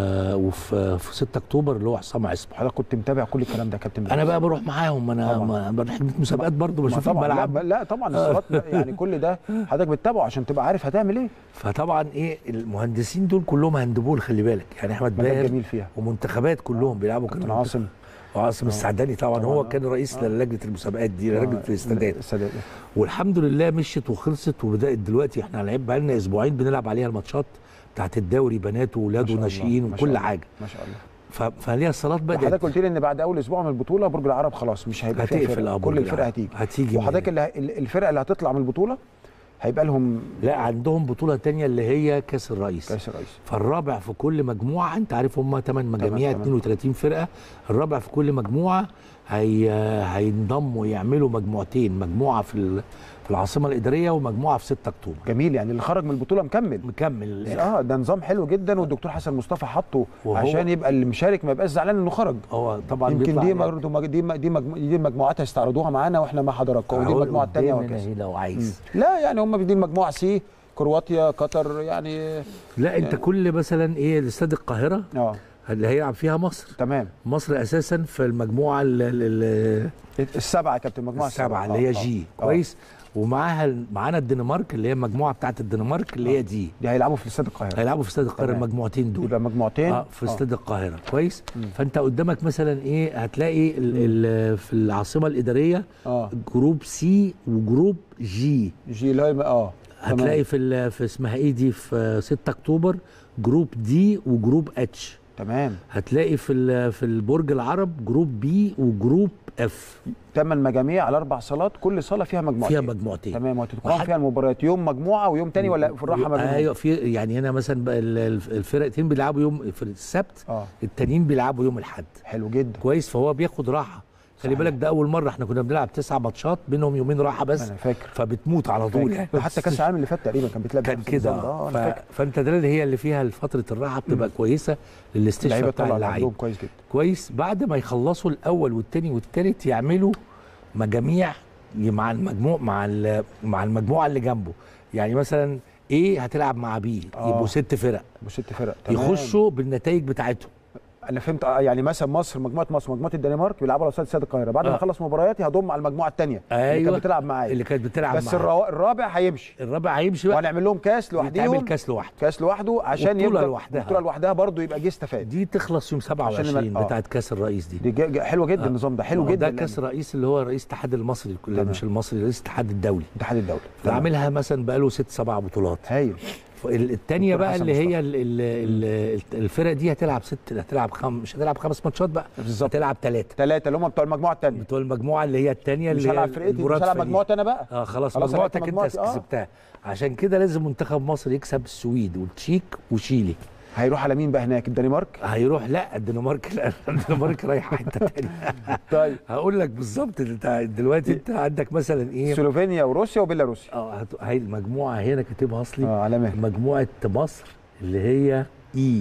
B: وفي في 6 اكتوبر اللي هو حسام عصمت
A: حضرتك كنت متابع كل الكلام ده يا كابتن
B: انا بقى بروح معاهم انا
A: طبعاً.
B: ما- بروح مسابقات برضه
A: ما
B: بشوف
A: طبعا
B: الملعب
A: لا, لا طبعا الصالات يعني كل ده حضرتك بتتابعه عشان تبقى عارف هتعمل ايه
B: فطبعا ايه المهندسين دول كلهم هاندبول خلي بالك يعني احمد
A: مجال
B: باهر
A: جميل فيها
B: ومنتخبات كلهم بيلعبوا
A: كابتن
B: كانوا
A: عاصم
B: وعاصم السعداني طبعا
A: طبعاً،
B: هو
A: آه.
B: كان رئيس
A: آه.
B: لجنه المسابقات دي لجنه الاستادات
A: السادات
B: والحمد لله مشيت وخلصت وبدات دلوقتي احنا هنلعب بقى لنا اسبوعين بنلعب عليها الماتشات بتاعت الدوري بنات واولاد
A: ما شاء الله،
B: وناشئين
A: ما شاء
B: وكل
A: الله،
B: حاجه
A: ما شاء الله
B: ف- فليها الصالات بدات
A: وحضرتك قلت لي ان بعد اول اسبوع من البطوله برج العرب خلاص مش هيبقى فيها
B: هتقفل
A: فرق
B: اه
A: كل
B: برج
A: الفرق
B: العرب.
A: هتيجي
B: هتيجي
A: وحضرتك
B: من-
A: اللي الفرق اللي هتطلع من البطوله هيبقى لهم
B: لا عندهم بطوله تانية اللي هي كاس الرئيس
A: كاس الرئيس
B: فالرابع في كل مجموعه انت عارف هم 8 مجاميع
A: تمام.
B: 32 فرقه الرابع في كل مجموعه هي هينضموا يعملوا مجموعتين مجموعه في ال- في العاصمه الاداريه ومجموعه في 6 اكتوبر
A: جميل يعني اللي خرج من البطوله مكمل
B: مكمل للآخر.
A: اه ده نظام حلو جدا والدكتور حسن مصطفى حطه
B: وهو-
A: عشان يبقى اللي مشارك ما يبقاش زعلان انه خرج
B: هو طبعا
A: يمكن
B: بيطلع
A: دي
B: يعني-
A: برضه مج- دي م- دي مجمو- دي المجموعات هيستعرضوها معانا واحنا مع حضراتكم ودي
B: هقول
A: المجموعه الثانيه
B: قدام
A: وكذا
B: هنا لو عايز
A: لا يعني هم دي المجموعه سي كرواتيا قطر يعني
B: لا انت كل مثلا ايه الاستاد القاهره
A: اه
B: اللي هيلعب فيها مصر
A: تمام
B: مصر اساسا في المجموعه ال- ال- ال-
A: السبعه يا كابتن مجموعه
B: السبعه اللي
A: آه،
B: هي
A: آه،
B: جي
A: آه.
B: كويس ومعاها معانا الدنمارك اللي هي المجموعه بتاعت الدنمارك اللي هي دي
A: دي هيلعبوا في استاد القاهره
B: هيلعبوا في استاد القاهره
A: تمام.
B: المجموعتين دول
A: يبقى مجموعتين
B: اه في استاد القاهره كويس فانت قدامك مثلا ايه هتلاقي ال ال في العاصمه الاداريه
A: اه
B: جروب سي وجروب جي
A: جي لا اه تمام.
B: هتلاقي في ال- في اسمها ايه دي في 6 اكتوبر جروب دي وجروب اتش
A: تمام
B: هتلاقي في ال- في البرج العرب جروب بي وجروب اف
A: ثمان مجاميع على اربع صالات كل صاله فيها مجموعتين
B: فيها مجموعتين
A: تمام وهتتقام
B: وحد-
A: فيها المباريات يوم مجموعه ويوم تاني ولا في الراحه مجموعه
B: ايوه في يعني هنا مثلا بقى ال- ال- الفرقتين بيلعبوا يوم في السبت
A: اه
B: التانيين بيلعبوا يوم الاحد
A: حلو جدا
B: كويس فهو بياخد راحه خلي
A: صحيح.
B: بالك ده اول مره احنا كنا بنلعب تسع ماتشات بينهم يومين راحه بس
A: انا فاكر
B: فبتموت على طول يعني
A: فاكر. حتى كاس العالم اللي فات تقريبا كان بيتلعب
B: كان
A: بنفس
B: كده
A: النظام ده. اه
B: ف...
A: انا فاكر
B: فانت ده اللي هي اللي فيها فتره الراحه بتبقى كويسه للاستشفاء
A: اللعيبه
B: بتاع
A: طلعوا
B: اللعيب
A: عندهم كويس جدا
B: كويس بعد ما يخلصوا الاول والتاني والتالت يعملوا مجاميع مع المجموع مع ال- مع المجموعه اللي جنبه يعني مثلا ايه هتلعب مع بي
A: آه.
B: يبقوا ست فرق
A: وست فرق تمام.
B: يخشوا بالنتائج بتاعتهم
A: انا فهمت آه، يعني مثلا مصر مجموعه مصر مجموعه الدنمارك بيلعبوا على استاد استاد القاهره بعد ما
B: آه.
A: اخلص مبارياتي هضم على المجموعه الثانيه اللي
B: ايوه
A: كانت بتلعب معايا
B: اللي كانت بتلعب
A: بس
B: معاه.
A: الروا- الرابع هيمشي
B: الرابع هيمشي بقى
A: وهنعمل لهم كاس لوحديهم
B: يتعمل كاس لوحده
A: كاس لوحده عشان
B: والبطولة
A: يبقى
B: لوحدها.
A: البطوله لوحدها برضه يبقى جه استفاد
B: دي تخلص يوم 27
A: آه.
B: بتاعت كاس الرئيس دي
A: دي جا- جا- حلوه جدا
B: آه.
A: النظام ده حلو
B: ده
A: جدا
B: كاس رئيس اللي هو رئيس الاتحاد المصري لا
A: تمام.
B: مش المصري رئيس الاتحاد الدولي
A: اتحاد الدوله
B: ده عاملها مثلا بقاله ست سبع بطولات
A: هايل
B: ال- التانية
A: دكتور
B: بقى
A: حسن
B: اللي
A: مصطفى.
B: هي ال- ال- ال- الفرق دي هتلعب ست هتلعب خم مش هتلعب خمس ماتشات بقى
A: بالظبط
B: هتلعب ثلاثة
A: ثلاثه اللي هم بتوع المجموعه الثانيه
B: بتوع المجموعة اللي هي التانية
A: مش
B: اللي هي
A: هلعب فرقتي مش
B: المرادفة
A: هلعب
B: دي.
A: مجموعتي انا بقى
B: اه خلاص
A: خلاص
B: مجموعتك
A: لعبت
B: انت
A: مجموعتي، آه.
B: كسبتها عشان كده لازم منتخب مصر يكسب السويد والتشيك وشيلي
A: هيروح على مين بقى هناك الدنمارك
B: هيروح لا الدنمارك لا الدنمارك رايحه حته تانية
A: طيب
B: هقول لك بالظبط انت دلوقتي انت عندك مثلا ايه
A: سلوفينيا وروسيا وبيلاروسيا
B: اه هت- هاي المجموعه هنا كاتبها اصلي
A: اه على مهل
B: مجموعه مصر اللي هي اي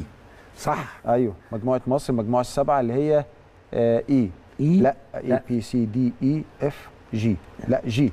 B: صح
A: ايوه مجموعه مصر المجموعه السبعه اللي هي آه اي
B: اي
A: لا اي
B: لا.
A: بي سي دي اي اف جي لا جي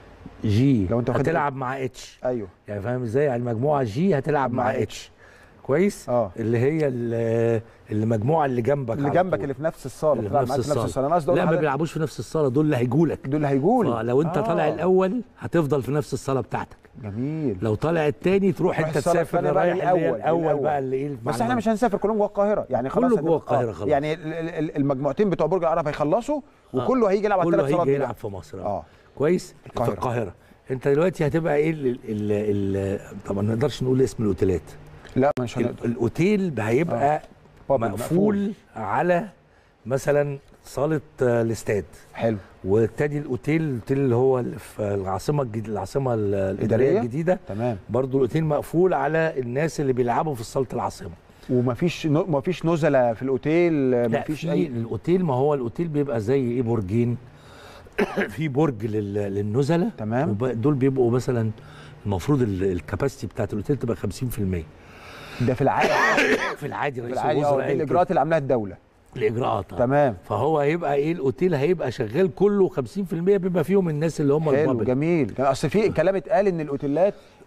B: جي
A: لو أنت واخد
B: هتلعب مع اتش
A: ايوه
B: يعني فاهم ازاي يعني المجموعه جي هتلعب مع
A: مع
B: اتش كويس
A: اه
B: اللي هي ال- المجموعه اللي جنبك
A: اللي
B: على
A: جنبك
B: طول.
A: اللي في نفس الصاله
B: اللي في
A: بتلعب
B: نفس
A: معاك في نفس
B: الصالة.
A: الصاله انا قصدي اقول
B: لا ما
A: لحضرتك
B: بيلعبوش في نفس الصاله دول اللي هيجولك
A: دول اللي هيجولوا
B: اه لو انت
A: آه.
B: طالع الاول هتفضل في نفس الصاله بتاعتك
A: جميل
B: لو طالع التاني تروح
A: تروح
B: انت
A: الصالة
B: تسافر
A: التانية بقى
B: رايح اللي هي
A: الأول،
B: الاول
A: الأول.
B: بقى اللي ايه مع
A: بس احنا
B: المج-
A: مش هنسافر كلهم جوه القاهره يعني خلاص
B: كله جوه
A: هنبقى-
B: القاهرة
A: آه.
B: خلاص.
A: يعني ال- ال- ال- المجموعتين بتوع برج العرب هيخلصوا وكله هيجي يلعب على
B: كله
A: الثلاث صالات
B: هيجي
A: دي
B: يلعب
A: بقى.
B: في مصر اه
A: اه
B: كويس
A: القاهرة.
B: في القاهره انت دلوقتي هتبقى ايه ال ال ال طبعا ما نقدرش نقول اسم الاوتيلات
A: لا مش
B: ال-
A: هنقدر
B: الاوتيل هيبقى
A: بابل
B: مقفول على مثلا صاله آه، الاستاد
A: حلو
B: والتاني الاوتيل الاوتيل اللي هو اللي في العاصمه الجديد العاصمه ال- الاداريه
A: إدارية؟
B: الجديده
A: تمام
B: برضو الاوتيل مقفول على الناس اللي بيلعبوا في صاله العاصمه
A: ومفيش نو... مفيش نزله في الاوتيل
B: لا
A: مفيش
B: في
A: اي
B: الاوتيل ما هو الاوتيل بيبقى زي ايه برجين في برج لل- للنزلاء
A: تمام.
B: وب- دول بيبقوا مثلا المفروض ال- الكباسيتي بتاعت الاوتيل تبقى 50%
A: ده في العادي
B: في العادي
A: في
B: رئيس
A: العادي اه
B: الوزراء
A: دي
B: قال كده.
A: الاجراءات اللي عاملاها الدوله
B: الاجراءات آه.
A: تمام
B: فهو هيبقى ايه الاوتيل هيبقى شغال كله 50% بيبقى فيهم الناس اللي هم
A: حلو
B: البابل
A: جميل كان اصل في كلام اتقال ان الاوتيلات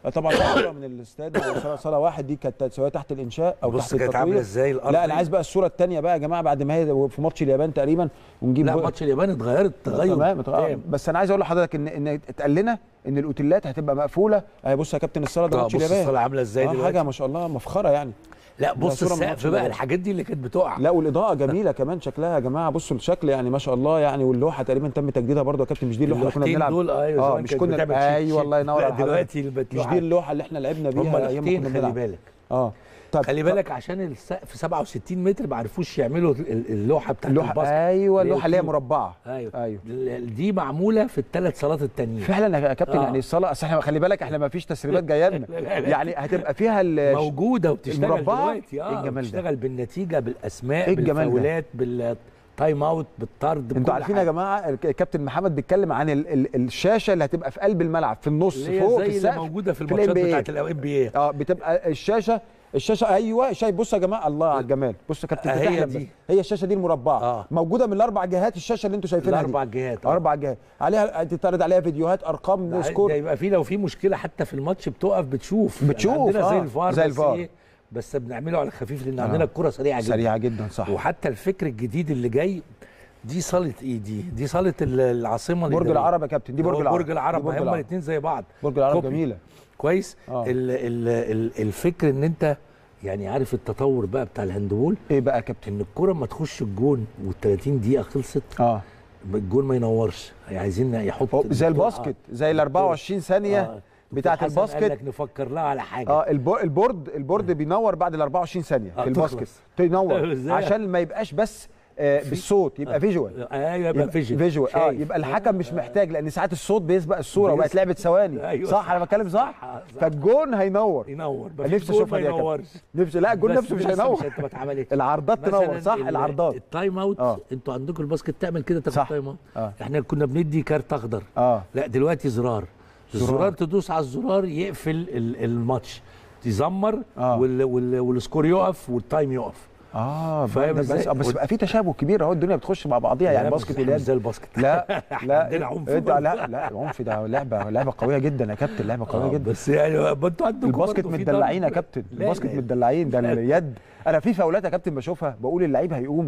A: آه، طبعا في صوره من الاستاد صاله صاله واحد دي كانت سواء تحت الانشاء او
B: بص
A: تحت
B: كانت عامله
A: التطوير
B: ازاي الارض
A: لا انا عايز بقى الصوره الثانيه بقى يا جماعه بعد ما هي في ماتش اليابان تقريبا ونجيب
B: لا
A: بقى-
B: ماتش اليابان اتغيرت تغير
A: تمام اتغير.
B: تام.
A: بس انا عايز اقول لحضرتك ان ان اتقال لنا ان الاوتيلات هتبقى مقفوله اهي بص يا كابتن الصاله ده
B: آه،
A: ماتش
B: بص
A: اليابان
B: الصاله عامله ازاي
A: آه
B: دلوقتي
A: حاجه ما شاء الله مفخره يعني
B: لا بص
A: صورة من ماتش
B: السقف بقى
A: اليابان.
B: الحاجات دي اللي كانت بتقع
A: لا والاضاءه جميله كمان شكلها يا جماعه بصوا الشكل يعني ما شاء الله يعني واللوحه تقريبا تم تجديدها برضو يا كابتن مش دي اللوحه اللي كنا
B: اللوحتين
A: بنلعب
B: دول ايوه
A: اه
B: زمان
A: مش
B: كانت
A: كنا
B: بتعمل شيك
A: ايوه
B: شيك.
A: الله ينور
B: لا
A: على حضرتك.
B: دلوقتي
A: مش
B: البتلوحة.
A: دي اللوحه اللي احنا لعبنا بيها
B: هم
A: ايام ما
B: لوحتين
A: كنا
B: خلي
A: بنلعب
B: بالك
A: اه طب
B: خلي بالك عشان السقف 67 متر ما عرفوش يعملوا ال- اللوحه بتاعت
A: اللوحه
B: الباسكت
A: ايوه
B: اللي هي
A: اللوحه اللي هي
B: الكيوب.
A: مربعه
B: ايوه
A: ايوه
B: ال- دي معموله في الثلاث صالات التانيين
A: فعلا يا كابتن
B: آه.
A: يعني الصلاه اصل احنا خلي بالك احنا ما فيش تسريبات جايه لنا
B: لا، لا، لا.
A: يعني هتبقى فيها ال-
B: موجوده وبتشتغل
A: المربعة؟
B: دلوقتي
A: إيه
B: اه
A: الجمال ده؟
B: بتشتغل بالنتيجه بالاسماء
A: إيه الجمال ده؟
B: بالفاولات بالتايم اوت بالطرد
A: انتوا
B: بكل
A: عارفين يا
B: حاجة.
A: جماعه الك- الكابتن محمد بيتكلم عن ال ال الشاشه اللي هتبقى في قلب الملعب في النص
B: اللي هي
A: فوق
B: زي
A: في
B: اللي
A: السقف
B: موجوده في
A: في
B: الماتشات
A: ال NBA.
B: بتاعت الام بي اي
A: اه بتبقى الشاشه الشاشه ايوه شايف بص يا جماعه الله على الجمال بص يا كابتن
B: آه، هي
A: تحلم
B: دي.
A: بس. هي الشاشه دي المربعه
B: آه.
A: موجوده من الاربع جهات الشاشه اللي انتوا شايفينها دي.
B: الاربع جهات آه.
A: اربع جهات عليها تتعرض عليها فيديوهات ارقام
B: ده
A: سكور
B: ده يبقى في لو في مشكله حتى في الماتش بتقف بتشوف
A: بتشوف،
B: يعني عندنا زي
A: آه،
B: الفار
A: زي
B: بس
A: الفار.
B: إيه، بس بنعمله على خفيف لان
A: آه.
B: عندنا الكره سريعه جدا
A: سريعه جدا صح
B: وحتى الفكر الجديد اللي جاي دي صاله ايه دي دي صاله ال- العاصمه
A: برج
B: الإدارية.
A: العرب يا كابتن دي برج
B: هو
A: العرب
B: برج العرب
A: دي برج
B: هما
A: العرب
B: الاثنين زي بعض
A: برج العرب
B: كوبي.
A: جميله
B: كويس
A: آه.
B: ال ال ال الفكر ان انت يعني عارف التطور بقى بتاع الهاندبول
A: ايه بقى يا كابتن
B: ان الكره ما تخش الجون وال30 دقيقه خلصت
A: اه
B: الجون ما ينورش عايزين يحط
A: هو زي الباسكت زي ال 24 ثانيه
B: آه.
A: بتاعه
B: حسن قال
A: الباسكت
B: لك نفكر لها على حاجه
A: اه البو- البورد البورد بينور بعد ال 24 ثانيه
B: آه،
A: في الباسكت
B: تخلص.
A: تنور
B: إزاي؟
A: عشان ما يبقاش بس آه بالصوت يبقى فيجوال
B: ايوه يبقى فيجن
A: فيجوال اه
B: شايف.
A: يبقى الحكم مش محتاج لان ساعات الصوت بيسبق الصوره
B: بيسبق.
A: وبقت لعبه ثواني
B: أيوة
A: صح
B: صح.
A: انا بتكلم صح
B: صح، صح.
A: فالجون هينور
B: ينور
A: أنا نفسي اشوفها دي
B: ما
A: يا كابتن
B: ينورش
A: نفسي لا الجون
B: بس
A: نفسه مش
B: لسه
A: هينور
B: مش ما اتعملتش
A: العرضات تنور
B: مثلاً
A: صح
B: ال-
A: العرضات
B: التايم اوت
A: آه.
B: انتوا عندكم الباسكت تعمل كده تاخد
A: صح.
B: تايم اوت
A: اه
B: احنا كنا بندي كارت اخضر
A: اه
B: لا دلوقتي زرار
A: زرار.
B: الزرار تدوس على الزرار يقفل ال- الماتش يزمر
A: آه.
B: وال وال والسكور يقف والتايم يقف
A: اه
B: فاهم
A: بس
B: إزاي؟
A: آه، بس بقى في تشابه كبير اهو الدنيا بتخش مع بعضيها يعني
B: لا،
A: باسكت
B: مش- مش
A: واليد
B: زي الباسكت
A: لا لا
B: عندنا عنف
A: انت
B: برضه.
A: لا لا العنف ده لعبه لعبه قويه جدا يا كابتن لعبه قويه
B: آه،
A: جدا
B: بس يعني ما انتوا عندكم
A: الباسكت
B: برضه في
A: متدلعين يا
B: ضرب.
A: كابتن
B: لا،
A: الباسكت
B: لا.
A: متدلعين ده اليد انا في فاولات يا كابتن بشوفها بقول اللعيب هيقوم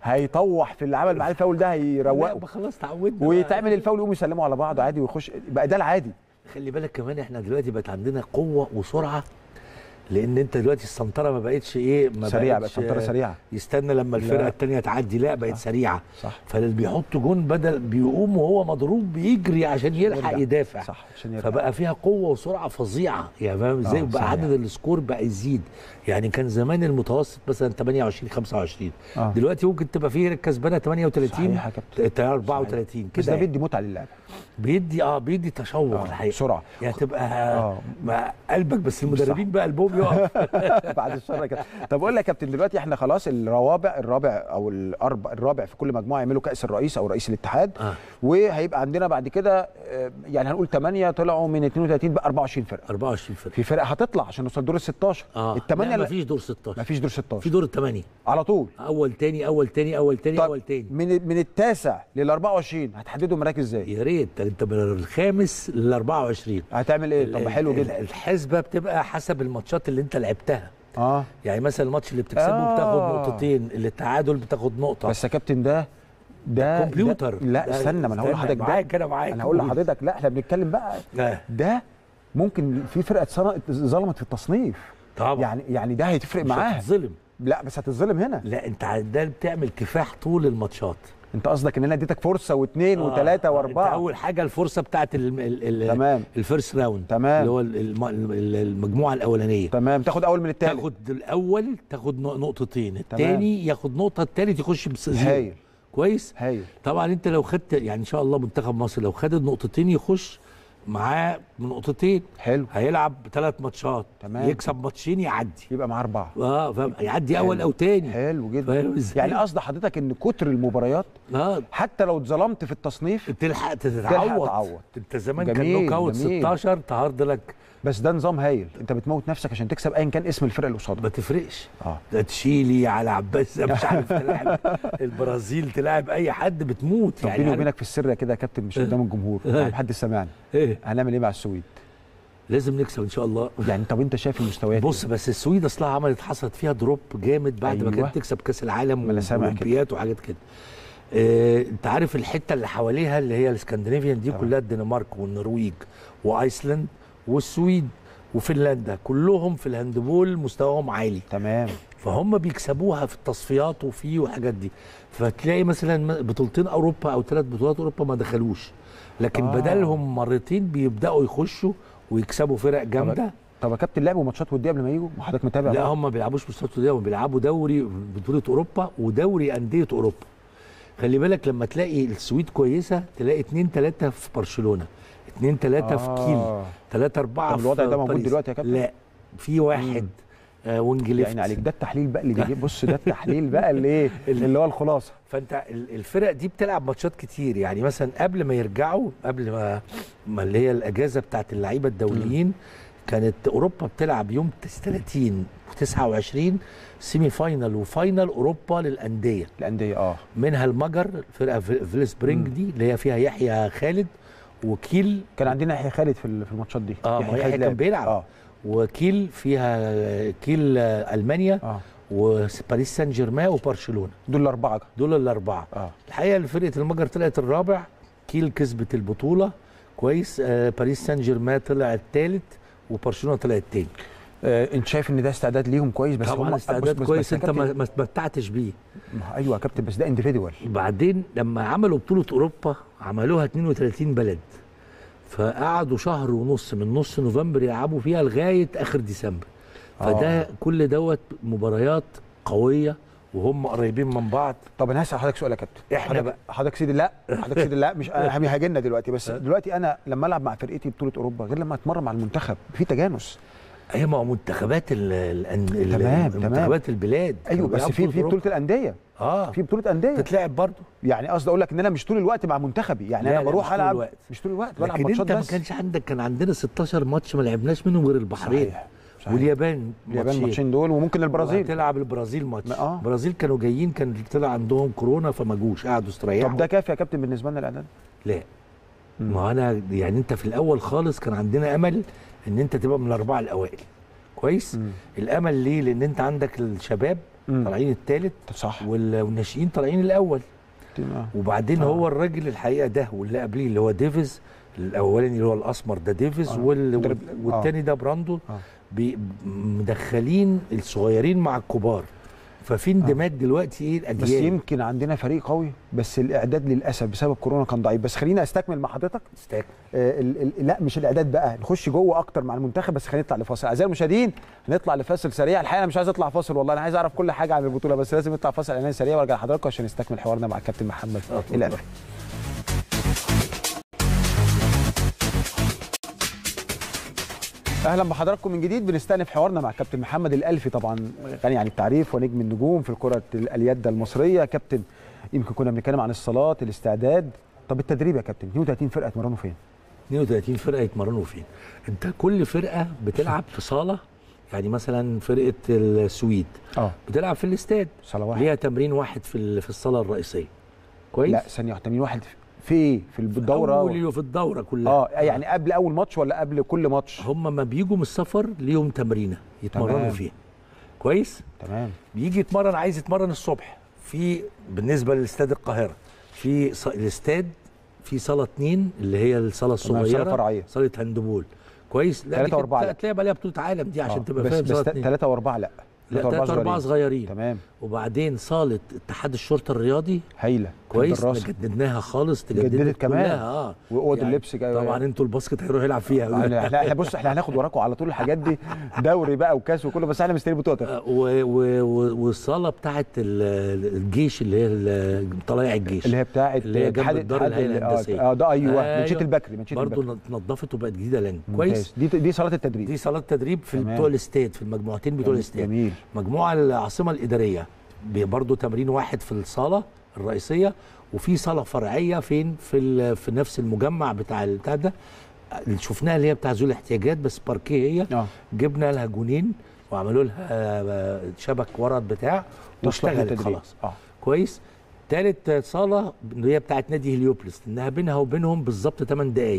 A: هيطوح في اللي عمل معاه الفاول ده
B: لا
A: هيروقه
B: ما خلاص تعودنا بقى.
A: ويتعمل الفاول يقوم يسلموا على بعض عادي ويخش بقى ده العادي
B: خلي بالك كمان احنا دلوقتي بقت عندنا قوه وسرعه لان انت دلوقتي السنتره ما بقتش ايه ما
A: سريعه بقت
B: بقتش
A: سنتره سريعه
B: يستنى لما الفرقه
A: لا.
B: الثانيه تعدي لا بقت سريعه
A: صح
B: فاللي بيحط جون بدل بيقوم وهو مضروب بيجري عشان يلحق
A: يرجع.
B: يدافع
A: صح عشان يرجع.
B: فبقى فيها قوه وسرعه فظيعه يعني فاهم ازاي
A: آه،
B: وبقى
A: صحيح.
B: عدد السكور بقى يزيد يعني كان زمان المتوسط مثلا 28 25
A: آه.
B: دلوقتي ممكن تبقى فيه كسبانه 38
A: صحيح يا كابتن
B: 34
A: بس
B: كده
A: ده بيدي متعه للعبه
B: بيدي اه بيدي تشوق
A: آه،
B: الحقيقه
A: بسرعه
B: يعني تبقى
A: آه.
B: مع قلبك بس المدربين بقى قلبهم يقف
A: بعد الشر يا كابتن طب اقول لك يا كابتن دلوقتي احنا خلاص الروابع الرابع او الاربع الرابع في كل مجموعه يعملوا كاس الرئيس او رئيس الاتحاد
B: آه.
A: وهيبقى عندنا بعد كده آه، يعني هنقول 8 طلعوا من 32 بقى 24 فرقه
B: 24 فرقه
A: في فرقه هتطلع عشان نوصل دور ال 16
B: اه
A: الثمانيه
B: لا
A: لا
B: مفيش دور 16
A: مفيش دور
B: في
A: 16
B: دور الثمانيه
A: على طول
B: اول تاني اول تاني اول تاني
A: طب
B: اول تاني
A: من من التاسع لل 24 هتحددوا مراكز ازاي؟
B: يا ريت انت من الخامس لل 24
A: هتعمل ايه؟ طب حلو
B: ال-
A: جدا
B: الحسبه بتبقى حسب الماتشات اللي انت لعبتها
A: اه
B: يعني مثلا الماتش اللي بتكسبه
A: آه.
B: بتاخد نقطتين اللي التعادل بتاخد نقطه
A: بس يا كابتن ده ده
B: كمبيوتر
A: ده لا
B: ده-
A: استنى ما انا هقول
B: استنى،
A: لحضرتك ده
B: معاك انا معاك
A: انا هقول لحضرتك لا احنا بنتكلم بقى
B: آه.
A: ده ممكن في فرقه اتصنعت- ظلمت في التصنيف
B: طبعا
A: يعني يعني ده هيتفرق
B: مش
A: معاها
B: هتتظلم
A: لا بس هتتظلم هنا
B: لا انت ع- ده بتعمل كفاح طول الماتشات
A: انت قصدك ان انا اديتك فرصه واثنين
B: آه،
A: وثلاثه
B: آه، انت
A: واربعه
B: اول حاجه الفرصه بتاعت ال ال ال
A: تمام
B: الفيرست راوند
A: تمام.
B: اللي هو ال- الم- ال- المجموعه الاولانيه
A: تمام تاخد اول من الثالث
B: تاخد الاول تاخد نق- نقطتين الثاني ياخد نقطه الثالث يخش بس زيرو.
A: هايل
B: كويس
A: هايل
B: طبعا انت لو خدت يعني ان شاء الله منتخب مصر لو خد النقطتين يخش معاه نقطتين
A: حلو
B: هيلعب ثلاث ماتشات
A: تمام.
B: يكسب ماتشين يعدي
A: يبقى معاه اربعه
B: اه فاهم يعدي اول او تاني
A: حلو جدا
B: فاهم ازاي؟
A: يعني قصد حضرتك ان كتر المباريات
B: اه
A: حتى لو اتظلمت في التصنيف
B: تلحق تتعوض
A: تعوض.
B: انت زمان كان
A: جميل،
B: نوك اوت
A: جميل.
B: 16 تهارد لك
A: بس ده نظام هايل انت بتموت نفسك عشان تكسب ايا كان اسم الفرقه اللي قصادك
B: ما تفرقش
A: اه
B: ده تشيلي على عباس مش عارف تلاعب البرازيل تلاعب اي حد بتموت
A: طب
B: يعني
A: بيني
B: عارف-
A: وبينك في السر كده يا كابتن مش قدام الجمهور يعني محدش سامعني
B: ايه
A: هنعمل ايه مع السويد
B: لازم نكسب ان شاء الله
A: يعني طب انت شايف المستويات
B: بص بس السويد اصلها عملت حصلت فيها دروب جامد بعد ما
A: أيوة.
B: كانت تكسب كاس العالم
A: ما أنا سامع كده.
B: واولمبيات وحاجات كده آه، انت عارف الحته اللي حواليها اللي هي الاسكندنافيان دي
A: طبعا.
B: كلها الدنمارك والنرويج وايسلند والسويد وفنلندا كلهم في الهاندبول مستواهم عالي
A: تمام
B: فهم بيكسبوها في التصفيات وفي وحاجات دي فتلاقي مثلا بطولتين اوروبا او ثلاث بطولات اوروبا ما دخلوش لكن
A: آه.
B: آه. بدلهم مرتين بيبداوا يخشوا ويكسبوا فرق جامده
A: طب يا كابتن لعبوا ماتشات وديه قبل ما يجوا ما حضرتك متابع
B: لا
A: بقى؟
B: هم ما بيلعبوش بطولات وديه هم بيلعبوا دوري بطوله اوروبا ودوري انديه اوروبا خلي بالك لما تلاقي السويد كويسه تلاقي اتنين تلاته في برشلونه اتنين تلاته في كيل
A: آه.
B: تلاته اربعه
A: طب الوضع
B: في
A: ده موجود
B: باريس.
A: دلوقتي يا كابتن؟
B: لا في واحد آه وينج ليفت
A: يعني عليك ده التحليل بقى اللي بيجيب بص ده التحليل بقى اللي ايه اللي هو الخلاصه
B: فانت ال- الفرق دي بتلعب ماتشات كتير يعني مثلا قبل ما يرجعوا قبل ما, ما اللي هي الاجازه بتاعت اللعيبه الدوليين كانت اوروبا بتلعب يوم 30 و29 سيمي فاينال وفاينال اوروبا للانديه
A: الانديه اه
B: منها المجر فرقه في- فيلسبرينج دي اللي هي فيها يحيى خالد وكيل
A: كان عندنا يحيى خالد في ال- في الماتشات دي
B: اه ما يحيى
A: خالد
B: كان
A: لعب.
B: بيلعب
A: اه
B: وكيل فيها كيل آه، المانيا
A: اه
B: وباريس سان جيرمان وبرشلونه
A: دول الاربعه
B: دول الاربعه
A: اه
B: الحقيقه فرقه المجر طلعت الرابع كيل كسبت البطوله كويس آه باريس سان جيرمان طلع الثالث وبرشلونه طلع الثاني
A: آه، انت شايف ان ده استعداد ليهم كويس بس
B: طبعا
A: هم
B: استعداد
A: بص- بص-
B: كويس
A: بس يا
B: انت ما
A: كابتن-
B: ما استمتعتش بيه
A: ما- ايوه يا كابتن بس ده انديفيدوال
B: بعدين لما عملوا بطوله اوروبا عملوها 32 بلد فقعدوا شهر ونص من نص نوفمبر يلعبوا فيها لغايه اخر ديسمبر فده
A: آه.
B: كل دوت مباريات قويه وهم قريبين من بعض
A: طب انا هسال حضرتك سؤال يا كابتن
B: إحنا
A: حضرتك-
B: بقى.
A: حضرتك سيدي لا حضرتك سيدي لا مش انا هاجلنا دلوقتي بس دلوقتي انا لما العب مع فرقتي بطوله اوروبا غير لما اتمرن مع المنتخب في تجانس
B: هي ما هو منتخبات ال ال ال
A: تمام،
B: ال-
A: تمام.
B: منتخبات البلاد
A: ايوه
B: كانوا
A: بس
B: بيلعبوا
A: في في
B: أوروبا.
A: بطوله الانديه
B: اه
A: في بطوله انديه
B: تتلعب برضه
A: يعني قصدي اقول لك ان انا مش طول الوقت مع منتخبي يعني
B: لا،
A: انا
B: لا،
A: بروح
B: مش طول
A: العب
B: الوقت.
A: مش طول الوقت بلعب
B: لكن
A: ماتشات
B: انت ما
A: بس
B: كانش عندك كان عندنا 16 ماتش ما لعبناش منهم غير البحرين
A: صحيح صحيح.
B: واليابان
A: اليابان الماتشين دول وممكن البرازيل
B: تلعب البرازيل ماتش
A: ما- آه.
B: البرازيل كانوا جايين كان طلع عندهم كورونا فما جوش قعدوا استريحوا
A: طب ده كافي يا كابتن بالنسبه لنا الاعداد
B: لا ما هو انا يعني انت في الاول خالص كان عندنا امل ان انت تبقى من الاربعه الاوائل كويس
A: مم.
B: الامل ليه لان انت عندك الشباب
A: مم.
B: طالعين الثالث
A: طب صح
B: والناشئين طالعين الاول
A: آه.
B: وبعدين
A: آه.
B: آه. هو الراجل الحقيقه ده واللي قبليه اللي هو ديفيز الاولاني اللي هو الاسمر ده ديفيز
A: آه.
B: آه. وال...
A: درب-
B: والتاني ده براندو
A: آه.
B: بي... مدخلين الصغيرين مع الكبار ففي اندماج دلوقتي ايه
A: بس
B: الاجيال
A: يمكن عندنا فريق قوي بس الاعداد للاسف بسبب كورونا كان ضعيف بس خليني استكمل مع حضرتك
B: استاك
A: آه ال ال لا مش الاعداد بقى نخش جوه اكتر مع المنتخب بس خلينا نطلع لفاصل اعزائي المشاهدين هنطلع لفاصل سريع الحقيقه انا مش عايز اطلع فاصل والله انا عايز اعرف كل حاجه عن البطوله بس لازم نطلع فاصل اعلاني سريع وارجع لحضراتكم عشان نستكمل حوارنا مع الكابتن محمد
B: اتفضل.
A: الى الان اهلا بحضراتكم من جديد بنستأنف حوارنا مع كابتن محمد الالفي طبعا غني عن التعريف ونجم النجوم في الكره اليد المصريه كابتن يمكن كنا بنتكلم عن الصالات الاستعداد طب التدريب يا كابتن 32 فرقه اتمرنوا فين
B: 32 فرقه يتمرنوا فين انت كل فرقه بتلعب في صاله يعني مثلا فرقه السويد
A: اه
B: بتلعب في الاستاد
A: صاله واحده
B: ليها تمرين واحد في ال- في الصاله الرئيسيه كويس
A: لا ثانيه واحده تمرين واحد في ايه في الدوره
B: أول في الدوره كلها
A: اه يعني قبل اول ماتش ولا قبل كل ماتش
B: هم ما بيجوا من السفر ليهم تمرينه يتمرنوا
A: تمام.
B: فيها كويس
A: تمام
B: بيجي يتمرن عايز يتمرن الصبح في بالنسبه لاستاد القاهره في ص- الاستاد في صاله اتنين اللي هي الصاله
A: تمام،
B: الصغيره
A: صالة فرعية.
B: صاله هاندبول كويس لا
A: تلاتة
B: دي كانت-
A: وأربعة لا.
B: لا تلاقي عليها بطوله عالم دي عشان
A: آه،
B: تبقى
A: بس
B: فاهم
A: بس
B: صاله اتنين
A: ثلاثة وأربعة لا
B: لا
A: تلاتة
B: ثلاثة أربعة صغيرين
A: تمام
B: وبعدين صالة اتحاد الشرطة الرياضي
A: هايلة
B: كويس
A: الدراسة.
B: جددناها خالص
A: جددت
B: تجددت
A: كمان.
B: كلها اه
A: وأوض اللبس جاي-
B: طبعا انتوا الباسكت هيروح يلعب فيها
A: احنا احنا إحنا بص احنا هناخد وراكم على طول الحاجات دي دوري بقى وكاس وكله بس احنا مستنيين بطولة
B: آه، و- و- و- والصاله بتاعت ال- الجيش اللي هي ال- طلائع الجيش
A: اللي هي بتاعت
B: اللي هي جنب
A: اتحاد-
B: الدار
A: اتحاد
B: الهيئه
A: ال- آه،
B: الهندسيه
A: اه ده ايوه
B: أيوة.
A: منشيت البكري منشيت البكري
B: برضه اتنضفت وبقت جديده لان
A: ممتاز.
B: كويس
A: دي دي صالات التدريب
B: دي صالات تدريب في
A: تمام.
B: بتوع الاستاد في المجموعتين بتوع الاستاد
A: جميل
B: مجموعه العاصمه الاداريه برضه تمرين واحد في الصاله الرئيسيه وفي صاله فرعيه فين في ال- في نفس المجمع بتاع البتاع ده اللي شفناها اللي هي بتاع ذوي الاحتياجات بس باركيه هي
A: اه
B: جبنا لها جونين وعملوا لها آه، شبك ورد بتاع
A: تصلح
B: واشتغلت
A: للتدريب.
B: خلاص
A: اه
B: كويس تالت صاله اللي هي بتاعت نادي هليوبلس انها بينها وبينهم بالظبط 8 دقائق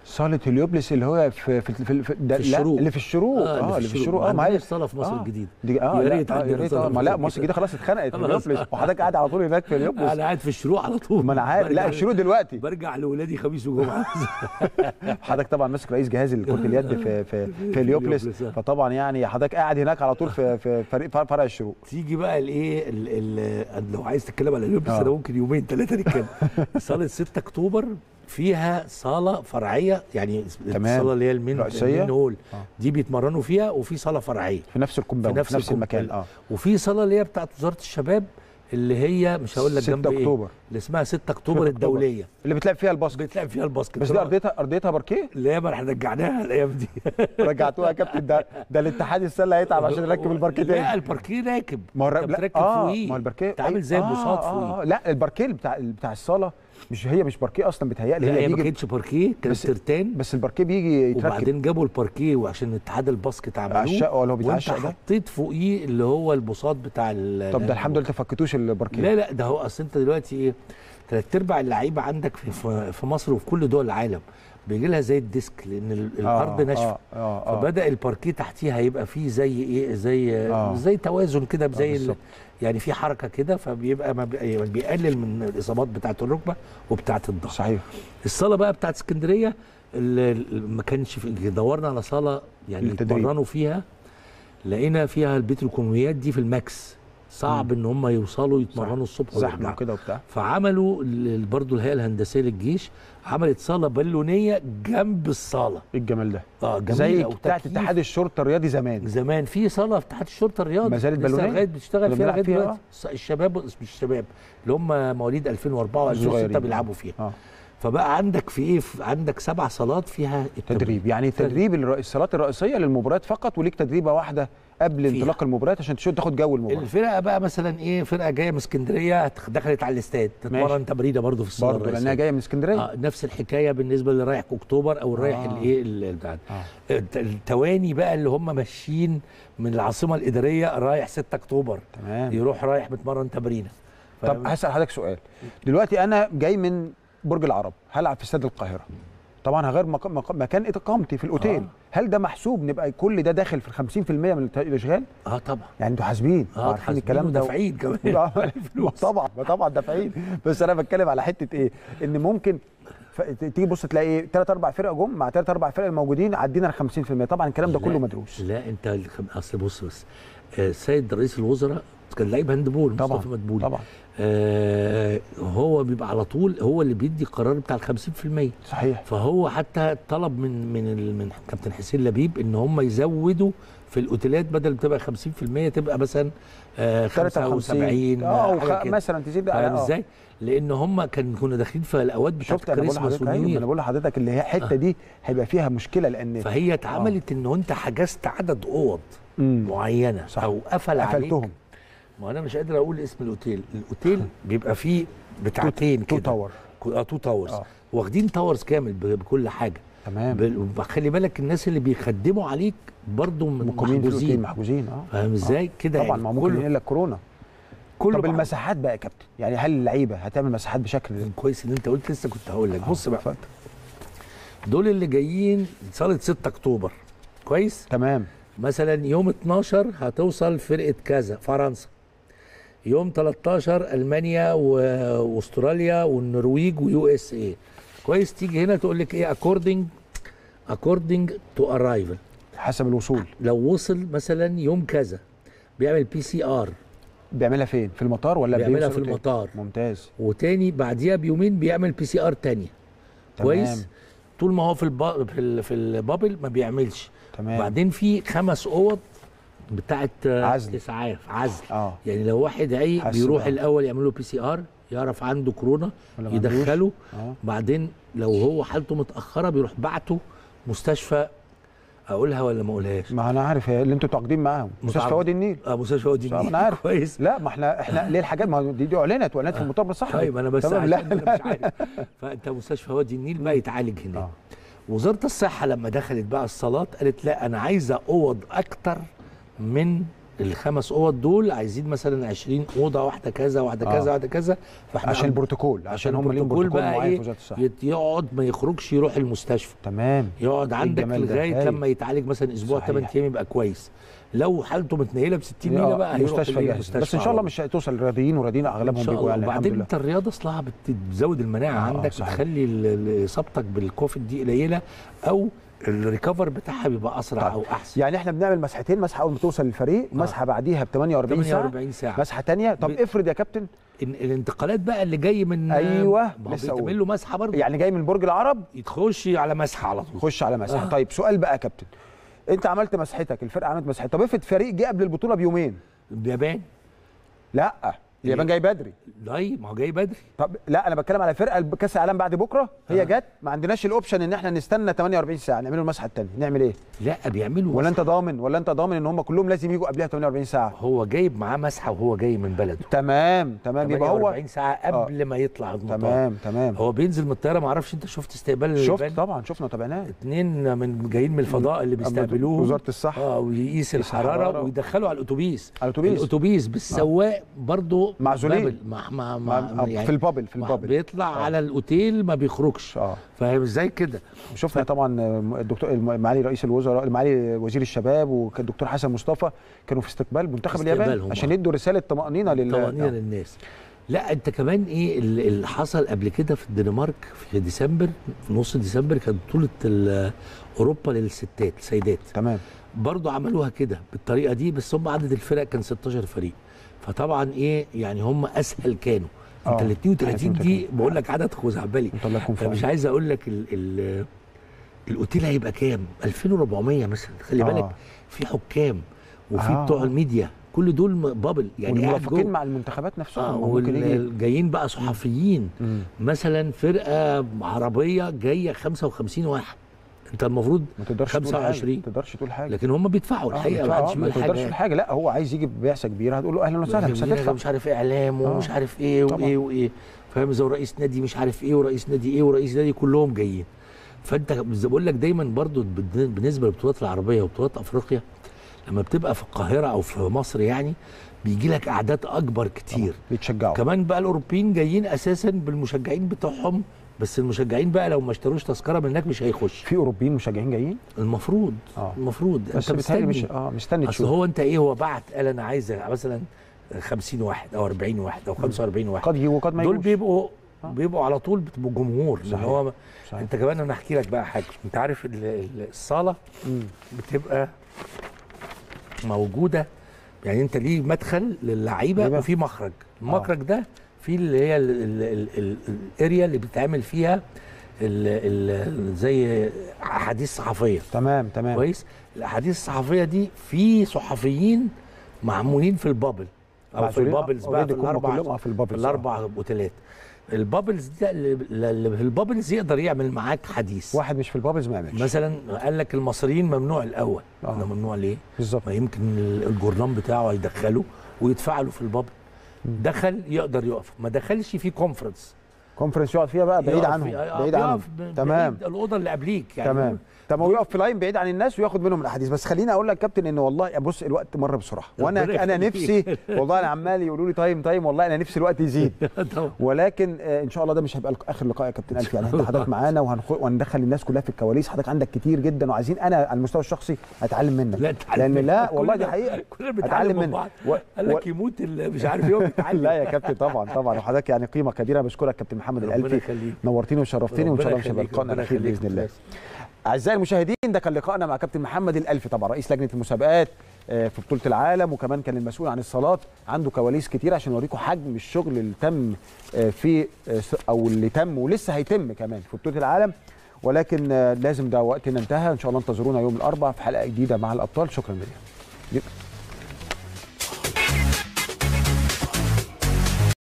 A: صاله هليوبلس اللي هو في في في, في, ده
B: في
A: لا
B: الشروق.
A: اللي في الشروق اه اللي في الشروق اه
B: ما
A: ما هي
B: عندناش صاله في مصر
A: آه.
B: الجديده
A: دي اه
B: يا
A: لا،
B: ريت
A: آه، يا
B: عندنا
A: ريت
B: صالة
A: آه،
B: في
A: ما لا
B: مصر
A: مصر الجديده خلاص اتخنقت في
B: خلاص.
A: هليوبلس وحضرتك قاعد على طول هناك في هليوبلس
B: انا قاعد في الشروق على طول
A: ما انا عارف لا
B: برجع-
A: الشروق دلوقتي
B: برجع لاولادي خميس وجمعه
A: حضرتك طبعا ماسك رئيس جهاز كره اليد في في في هليوبلس
B: هليوبلس، آه.
A: فطبعا يعني حضرتك قاعد هناك على طول في في فريق فرع الشروق
B: تيجي بقى الايه ال- ال- لو عايز تتكلم على اليوبلس
A: آه.
B: انا ممكن يومين ثلاثه نتكلم صاله 6 اكتوبر فيها صاله فرعيه يعني
A: تمام.
B: الصاله اللي هي المين
A: رئيسية.
B: المين هول
A: آه.
B: دي بيتمرنوا فيها وفي صاله فرعيه
A: في نفس الكومباوند
B: في
A: في
B: نفس
A: نفس, المكان
B: الكومباوند.
A: اه
B: وفي صاله اللي هي بتاعت وزاره الشباب اللي هي مش هقول لك
A: 6
B: جنب ايه
A: اكتوبر
B: اللي اسمها 6
A: 6
B: اكتوبر الدوليه
A: اللي بتلعب فيها الباسكت
B: بتلعب فيها الباسكت
A: بس دي ارضيتها ارضيتها باركيه
B: اللي هي ما احنا رجعناها الايام دي
A: رجعتوها يا كابتن ده ده الاتحاد السله هيتعب عشان يركب الباركيه
B: لا
A: تاني
B: الباركيه راكب
A: ما هو
B: انت
A: الر- لا،
B: بتركب
A: اه
B: فوقيه
A: ما هو الباركيه
B: انت عامل زي
A: آه،
B: البساط
A: آه،
B: فوقيه
A: آه لا الباركيه بتاع بتاع الصاله مش هي مش باركيه اصلا بتهيألي
B: لا هي
A: هي
B: ما
A: بيجي
B: كانتش باركيه كانت
A: بس-
B: ترتان
A: بس الباركيه بيجي يتركب
B: وبعدين جابوا الباركيه وعشان اتحاد الباسكت عملوه
A: عشاء ولا هو
B: وانت
A: بيتعشق ده
B: حطيت فوقيه اللي هو البساط بتاع ال-
A: طب ده الحمد لله تفكتوش الباركيه
B: لا لا ده هو اصل انت دلوقتي ايه ثلاث ارباع اللعيبه عندك في, في, في مصر وفي كل دول العالم بيجي لها زي الديسك لان ال- الارض ناشفه
A: اه اه, آه.
B: فبدا الباركيه تحتيها يبقى فيه زي ايه زي
A: آه.
B: زي توازن كده زي ال-
A: بالظبط.
B: يعني في حركه كده فبيبقى ما بي- يعني بيقلل من الاصابات بتاعه الركبه وبتاعه الظهر
A: صحيح
B: الصاله بقى بتاعت اسكندريه اللي اللي ما كانش في دورنا على صاله يعني
A: للتدريب.
B: يتمرنوا فيها لقينا فيها البتروكيماويات دي في الماكس صعب ان هم يوصلوا يتمرنوا الصبح
A: زحمه
B: ويرجعوا.
A: وكده وبتاع
B: فعملوا برضه الهيئه الهندسيه للجيش عملت صاله بالونيه جنب الصاله
A: ايه الجمال ده
B: اه جميله
A: زي
B: وتكييف.
A: بتاعت اتحاد الشرطه الرياضي زمان
B: زمان في صاله في اتحاد الشرطه الرياضي
A: ما زالت
B: لسه
A: بالونية؟
B: لغايه بتشتغل
A: كنا
B: فيها
A: بنلعب
B: لغايه
A: فيها،
B: دلوقتي الص- الشباب مش الشباب اللي هم مواليد 2004 و2006
A: الصغيرين.
B: بيلعبوا فيها
A: اه
B: فبقى عندك في ايه في عندك سبع صالات فيها التمرين.
A: تدريب يعني تدريب الر- الصالات الرئيسيه للمباريات فقط وليك تدريبه واحده قبل
B: فيها.
A: انطلاق المباريات عشان تشوف تاخد جو المباراه
B: الفرقه بقى مثلا ايه فرقه جايه من اسكندريه دخلت على الاستاد تتمرن تمرينه برضه في الصاله
A: برضه لانها
B: الرئيسية.
A: جايه من اسكندريه
B: آه نفس الحكايه بالنسبه اللي رايح اكتوبر او الرايح
A: آه.
B: الايه ال- بتاع
A: آه.
B: الت- التواني بقى اللي هم ماشيين من العاصمه الاداريه رايح 6 اكتوبر
A: تمام
B: يروح رايح متمرن تمرينه
A: طب
B: فاهم؟
A: هسال حضرتك سؤال دلوقتي انا جاي من برج العرب هلعب في استاد القاهره طبعا هغير مك... مك... مكان اقامتي في الاوتيل
B: آه.
A: هل ده محسوب نبقى كل ده داخل في ال 50% من الت- الاشغال
B: اه طبعا
A: يعني انتوا حاسبين
B: اه
A: عارفين الكلام ده
B: ودافعين كمان
A: آه، ما طبعا ما طبعا دافعين بس انا بتكلم على حته ايه ان ممكن ف... تيجي بص تلاقي ايه ثلاث اربع فرق جم مع ثلاث اربع فرق الموجودين عدينا ال 50% طبعا الكلام ده
B: لا،
A: كله مدروس
B: لا انت الخم... اصل بص بس آه، السيد رئيس الوزراء كان لعيب هاندبول
A: طبعا
B: مصطفى مدبولي
A: طبعا
B: آه هو بيبقى على طول هو اللي بيدي القرار بتاع ال 50%
A: صحيح
B: فهو حتى طلب من من ال- من كابتن حسين لبيب ان هم يزودوا في الاوتيلات بدل ما تبقى 50% تبقى مثلا آه 75
A: اه
B: حاجة
A: وخ...
B: كده.
A: مثلا تزيد
B: فاهم
A: آه.
B: ازاي؟ لان هم كان كنا داخلين في الاوقات بتاعت
A: شفت انا بقول
B: كريسماس
A: لحضرتك أيوة،
B: ونيو
A: انا
B: يير
A: بقول لحضرتك اللي هي الحته دي هيبقى فيها مشكله لان
B: فهي اتعملت ان انت حجزت عدد اوض
A: مم.
B: معينه
A: صح.
B: او قفل عليك
A: قفلتهم
B: ما انا مش قادر اقول اسم الاوتيل الاوتيل بيبقى فيه بتاعتين
A: تو
B: كده
A: تاور
B: اه تو تاورز
A: آه.
B: واخدين تاورز كامل ب- بكل حاجه
A: تمام
B: بل- خلي بالك الناس اللي بيخدموا عليك برضو من
A: مقيمين في الاوتيل
B: محجوزين
A: محجوزين اه
B: فاهم ازاي كده
A: طبعا
B: يعني
A: ما هو ممكن
B: كله
A: ينقل لك كورونا
B: كله
A: طب
B: مع-
A: المساحات بقى يا كابتن يعني هل اللعيبه هتعمل مساحات بشكل
B: كويس ان انت قلت لسه كنت هقول لك بص بقى
A: اتفضل.
B: دول اللي جايين صاله 6 اكتوبر كويس
A: تمام
B: مثلا يوم 12 هتوصل فرقه كذا فرنسا يوم 13 المانيا و- واستراليا والنرويج ويو اس اي كويس تيجي هنا تقول لك ايه اكوردنج اكوردنج تو ارايفل
A: حسب الوصول
B: لو وصل مثلا يوم كذا بيعمل بي سي ار
A: بيعملها فين في المطار ولا
B: بيعملها
A: بيوصل
B: في
A: الأوتيل؟
B: المطار
A: ممتاز
B: وتاني بعديها بيومين بيعمل بي سي ار تانية
A: تمام.
B: كويس طول ما هو في الب... في, ال... في البابل ما بيعملش
A: تمام
B: بعدين في خمس اوض بتاعت آه،
A: عزل.
B: اسعاف عزل
A: اه
B: يعني لو واحد عي
A: حاسب
B: بيروح
A: آه.
B: الاول يعمل له بي سي ار يعرف عنده كورونا
A: ولا ما عندوش؟
B: يدخله
A: اه
B: بعدين لو هو حالته متاخره بيروح بعته مستشفى اقولها ولا ما اقولهاش
A: ما انا عارف هي اللي انتوا متعاقدين معاهم مستشفى
B: متعاقد.
A: وادي النيل
B: اه مستشفى وادي
A: صح،
B: النيل
A: انا عارف
B: كويس
A: لا ما احنا احنا ليه الحاجات ما دي, دي اعلنت واعلنت في المؤتمر الصحفي
B: طيب انا بس
A: تمام
B: عشان
A: لا
B: أنا
A: لا
B: مش عارف فانت مستشفى وادي النيل بقى يتعالج هناك
A: اه
B: وزاره الصحه لما دخلت بقى الصالات قالت لا انا عايزه اوض اكتر من الخمس اوض دول عايزين مثلا 20 اوضه واحده كذا واحده
A: آه.
B: كذا واحده كذا فاحنا
A: عشان
B: عم-
A: البروتوكول عشان هم ليهم
B: البروتوكول
A: بروتوكول
B: بقى
A: معين
B: ايه
A: في وزاره الصحه
B: يت- يقعد ما يخرجش يروح المستشفى
A: تمام
B: يقعد عندك
A: الجمال ده؟
B: لغايه
A: هايل.
B: لما يتعالج مثلا اسبوع
A: صحيح.
B: 8 ايام يبقى كويس لو حالته متنيله ب 60 نيله
A: آه،
B: بقى هيروح
A: مستشفى
B: الإيه؟
A: جاهز
B: المستشفى
A: بس ان شاء
B: على
A: الله
B: طول.
A: مش هتوصل راضيين وراضيين
B: ان
A: اغلبهم
B: شاء
A: بيبقوا
B: الله
A: يعني الحمد
B: وبعدين
A: لله
B: انت الرياضه اصلها بت- بتزود المناعه
A: آه،
B: عندك
A: صحيح.
B: بتخلي ال- ال- اصابتك بالكوفيد دي قليله او الريكفر بتاعها بيبقى اسرع
A: طيب.
B: او احسن
A: يعني احنا بنعمل مسحتين مسحه اول ما توصل للفريق مسحه بعديها ب 48 ساعه
B: 48 ساعه
A: مسحه تانية طب
B: ب-
A: افرض يا كابتن
B: إن الانتقالات بقى اللي جاي من
A: أيوة،
B: ما هو
A: لسه أقول.
B: بيتعمل له مسحه برضه
A: يعني جاي من برج العرب
B: يتخش على مسحه على طول
A: خش على مسحه
B: آه.
A: طيب سؤال بقى يا كابتن انت عملت مسحتك الفرقه عملت مسحتها طب افرض فريق جه قبل البطوله بيومين
B: اليابان
A: لا اليابان جاي بدري
B: لا ما هو جاي بدري
A: طب لا انا بتكلم على فرقه كاس العالم بعد بكره هي
B: آه.
A: جت ما عندناش الاوبشن ان احنا نستنى 48 ساعه نعملوا المسحه الثانيه نعمل ايه
B: لا بيعملوا
A: ولا
B: مسحة.
A: انت ضامن ولا انت ضامن ان هم كلهم لازم يجوا قبلها 48 ساعه
B: هو جايب معاه مسحه وهو جاي من بلده
A: تمام تمام يبقى هو
B: 48 ساعه قبل ما يطلع المطار
A: تمام تمام
B: هو بينزل من الطياره ما اعرفش انت شفت استقبال
A: شفت
B: اليابان؟
A: طبعا شفنا تابعناه
B: اتنين من جايين من الفضاء اللي بيستقبلوه
A: وزاره الصحه
B: اه ويقيس الحراره
A: الحرارة.
B: ويدخلوا على الاتوبيس
A: على الأتوبيس.
B: الاتوبيس بالسواق برضه
A: معزولين.
B: بابل. مع مع
A: مع-
B: مع
A: في البابل في
B: مع-
A: البابل
B: بيطلع
A: آه.
B: على الاوتيل ما بيخرجش
A: اه
B: فاهم ازاي كده
A: شفنا طبعا الدكتور معالي رئيس الوزراء معالي وزير الشباب والدكتور حسن مصطفى كانوا في استقبال منتخب اليابان
B: استقبالهم،
A: عشان
B: آه.
A: يدوا رساله طمانينه لل
B: طمأنينة للناس لا انت كمان ايه ال- اللي حصل قبل كده في الدنمارك في ديسمبر في نص ديسمبر كانت بطوله ال- اوروبا للستات السيدات
A: تمام
B: برضو عملوها كده بالطريقه دي بس هم عدد الفرق كان 16 فريق فطبعا ايه يعني هم اسهل كانوا انت
A: آه،
B: ال 32 دي
A: 32.
B: بقول لك عدد خزعبلي
A: انت الله يكون في
B: انا مش
A: عونك.
B: عايز اقول لك ال ال الاوتيل هيبقى كام 2400 مثلا خلي
A: آه.
B: بالك في حكام وفي
A: آه.
B: بتوع الميديا كل دول م- بابل يعني قاعد
A: والمرافقين
B: جوه.
A: مع المنتخبات نفسهم
B: اه
A: ما ممكن يجي
B: والجايين بقى صحفيين
A: مم.
B: مثلا فرقه عربيه جايه 55 واحد انت المفروض
A: ما تقدرش تقول حاجه
B: 25.
A: ما تقدرش تقول حاجه
B: لكن هم بيدفعوا الحقيقه
A: آه،
B: ما حدش
A: آه، ما
B: بيقول
A: تقدرش
B: حاجه
A: تقول حاجه لا هو عايز يجي ببعثه كبيره هتقول له اهلا وسهلا مش
B: جميلة،
A: هتدفع
B: مش عارف ايه اعلام ومش
A: آه.
B: عارف ايه
A: طبعا.
B: وايه وايه فاهم زي رئيس نادي مش عارف ايه ورئيس نادي ايه ورئيس نادي كلهم جايين فانت زي بقول لك دايما برضو بالن- بالنسبه للبطولات العربيه وبطولات افريقيا لما بتبقى في القاهره او في مصر يعني بيجي لك اعداد اكبر كتير
A: بيتشجعوا
B: كمان بقى الاوروبيين جايين اساسا بالمشجعين بتوعهم بس المشجعين بقى لو ما اشتروش تذكره من هناك مش هيخش
A: في اوروبيين مشجعين جايين
B: المفروض
A: آه.
B: المفروض
A: بس
B: انت
A: بيتهيألي
B: مستني
A: مش اه مستني
B: اصل
A: تشوف
B: هو انت ايه هو بعت قال انا عايز مثلا 50 واحد او 40 واحد او 45 واحد
A: قد يجي وقد ما
B: دول
A: يجوش
B: بيبقوا
A: آه.
B: بيبقوا على طول بتبقوا جمهور لان
A: صحيح.
B: هو
A: صحيح.
B: انت كمان انا احكي لك بقى حاجه انت عارف ال- ال- الصاله
A: مم.
B: بتبقى موجوده يعني انت ليه مدخل للعيبه
A: لعيبة.
B: وفي مخرج المخرج ده في اللي هي ال- ال- ال- ال- الاريا اللي بيتعمل فيها ال- ال- زي احاديث صحفيه
A: تمام تمام
B: كويس الاحاديث الصحفيه دي في صحفيين معمولين في البابل او في
A: معزولين، آه،
B: البابلز بقى
A: already
B: في
A: هم
B: الاربع
A: كلهم آه، في البابلز،
B: في
A: آه.
B: الاربع اوتيلات البابلز ده اللي اللي في البابلز يقدر يعمل معاك حديث
A: واحد مش في البابلز ما يعملش
B: مثلا قال لك المصريين ممنوع الاول
A: آه.
B: ده ممنوع ليه؟
A: بالظبط
B: ما يمكن الجورنان بتاعه هيدخله ويدفع له في البابل دخل يقدر يقف ما دخلش في كونفرنس
A: كونفرنس يقعد فيها بقى بعيد
B: يقف
A: عنهم
B: في- آه،
A: بعيد
B: بيقف
A: عنهم
B: ب-
A: تمام
B: بعيد الاوضه اللي قبليك يعني
A: تمام طب هو يقف في لاين بعيد عن الناس وياخد منهم الاحاديث بس خليني اقول لك كابتن ان والله بص الوقت مر بسرعه وانا
B: ربنا
A: انا
B: يخليك.
A: نفسي والله انا عمال يقولوا لي تايم تايم والله انا نفسي الوقت يزيد
B: طبعا
A: ولكن آه، ان شاء الله ده مش هيبقى اخر لقاء يا كابتن الف يعني انت حضرتك معانا وهنخ... وهندخل الناس كلها في الكواليس حضرتك عندك كتير جدا وعايزين انا على المستوى الشخصي اتعلم منك
B: لا اتعلم
A: لان لا
B: منك.
A: والله
B: كلنا-
A: دي حقيقه
B: كلنا
A: اتعلم
B: بنتعلم من
A: منك
B: بعض
A: و...
B: قال
A: و...
B: لك يموت ال- مش عارف يوم يتعلم
A: لا يا كابتن طبعا طبعا وحضرتك يعني قيمه كبيره بشكرك كابتن محمد
B: ربنا
A: الالفي
B: يخليك
A: نورتني وشرفتني وان شاء الله مش هيبقى
B: يخليك،
A: لقائنا
B: ربنا
A: الاخير
B: يخليك.
A: باذن الله اعزائي المشاهدين ده كان لقائنا مع كابتن محمد الالفي طبعا رئيس لجنه المسابقات آه، في بطوله العالم وكمان كان المسؤول عن الصالات عنده كواليس كتير عشان يوريكم حجم الشغل اللي تم آه، في آه، س- او اللي تم ولسه هيتم كمان في بطوله العالم ولكن آه، لازم ده وقتنا انتهى ان شاء الله انتظرونا يوم الاربعاء في حلقه جديده مع الابطال شكرا جزيلا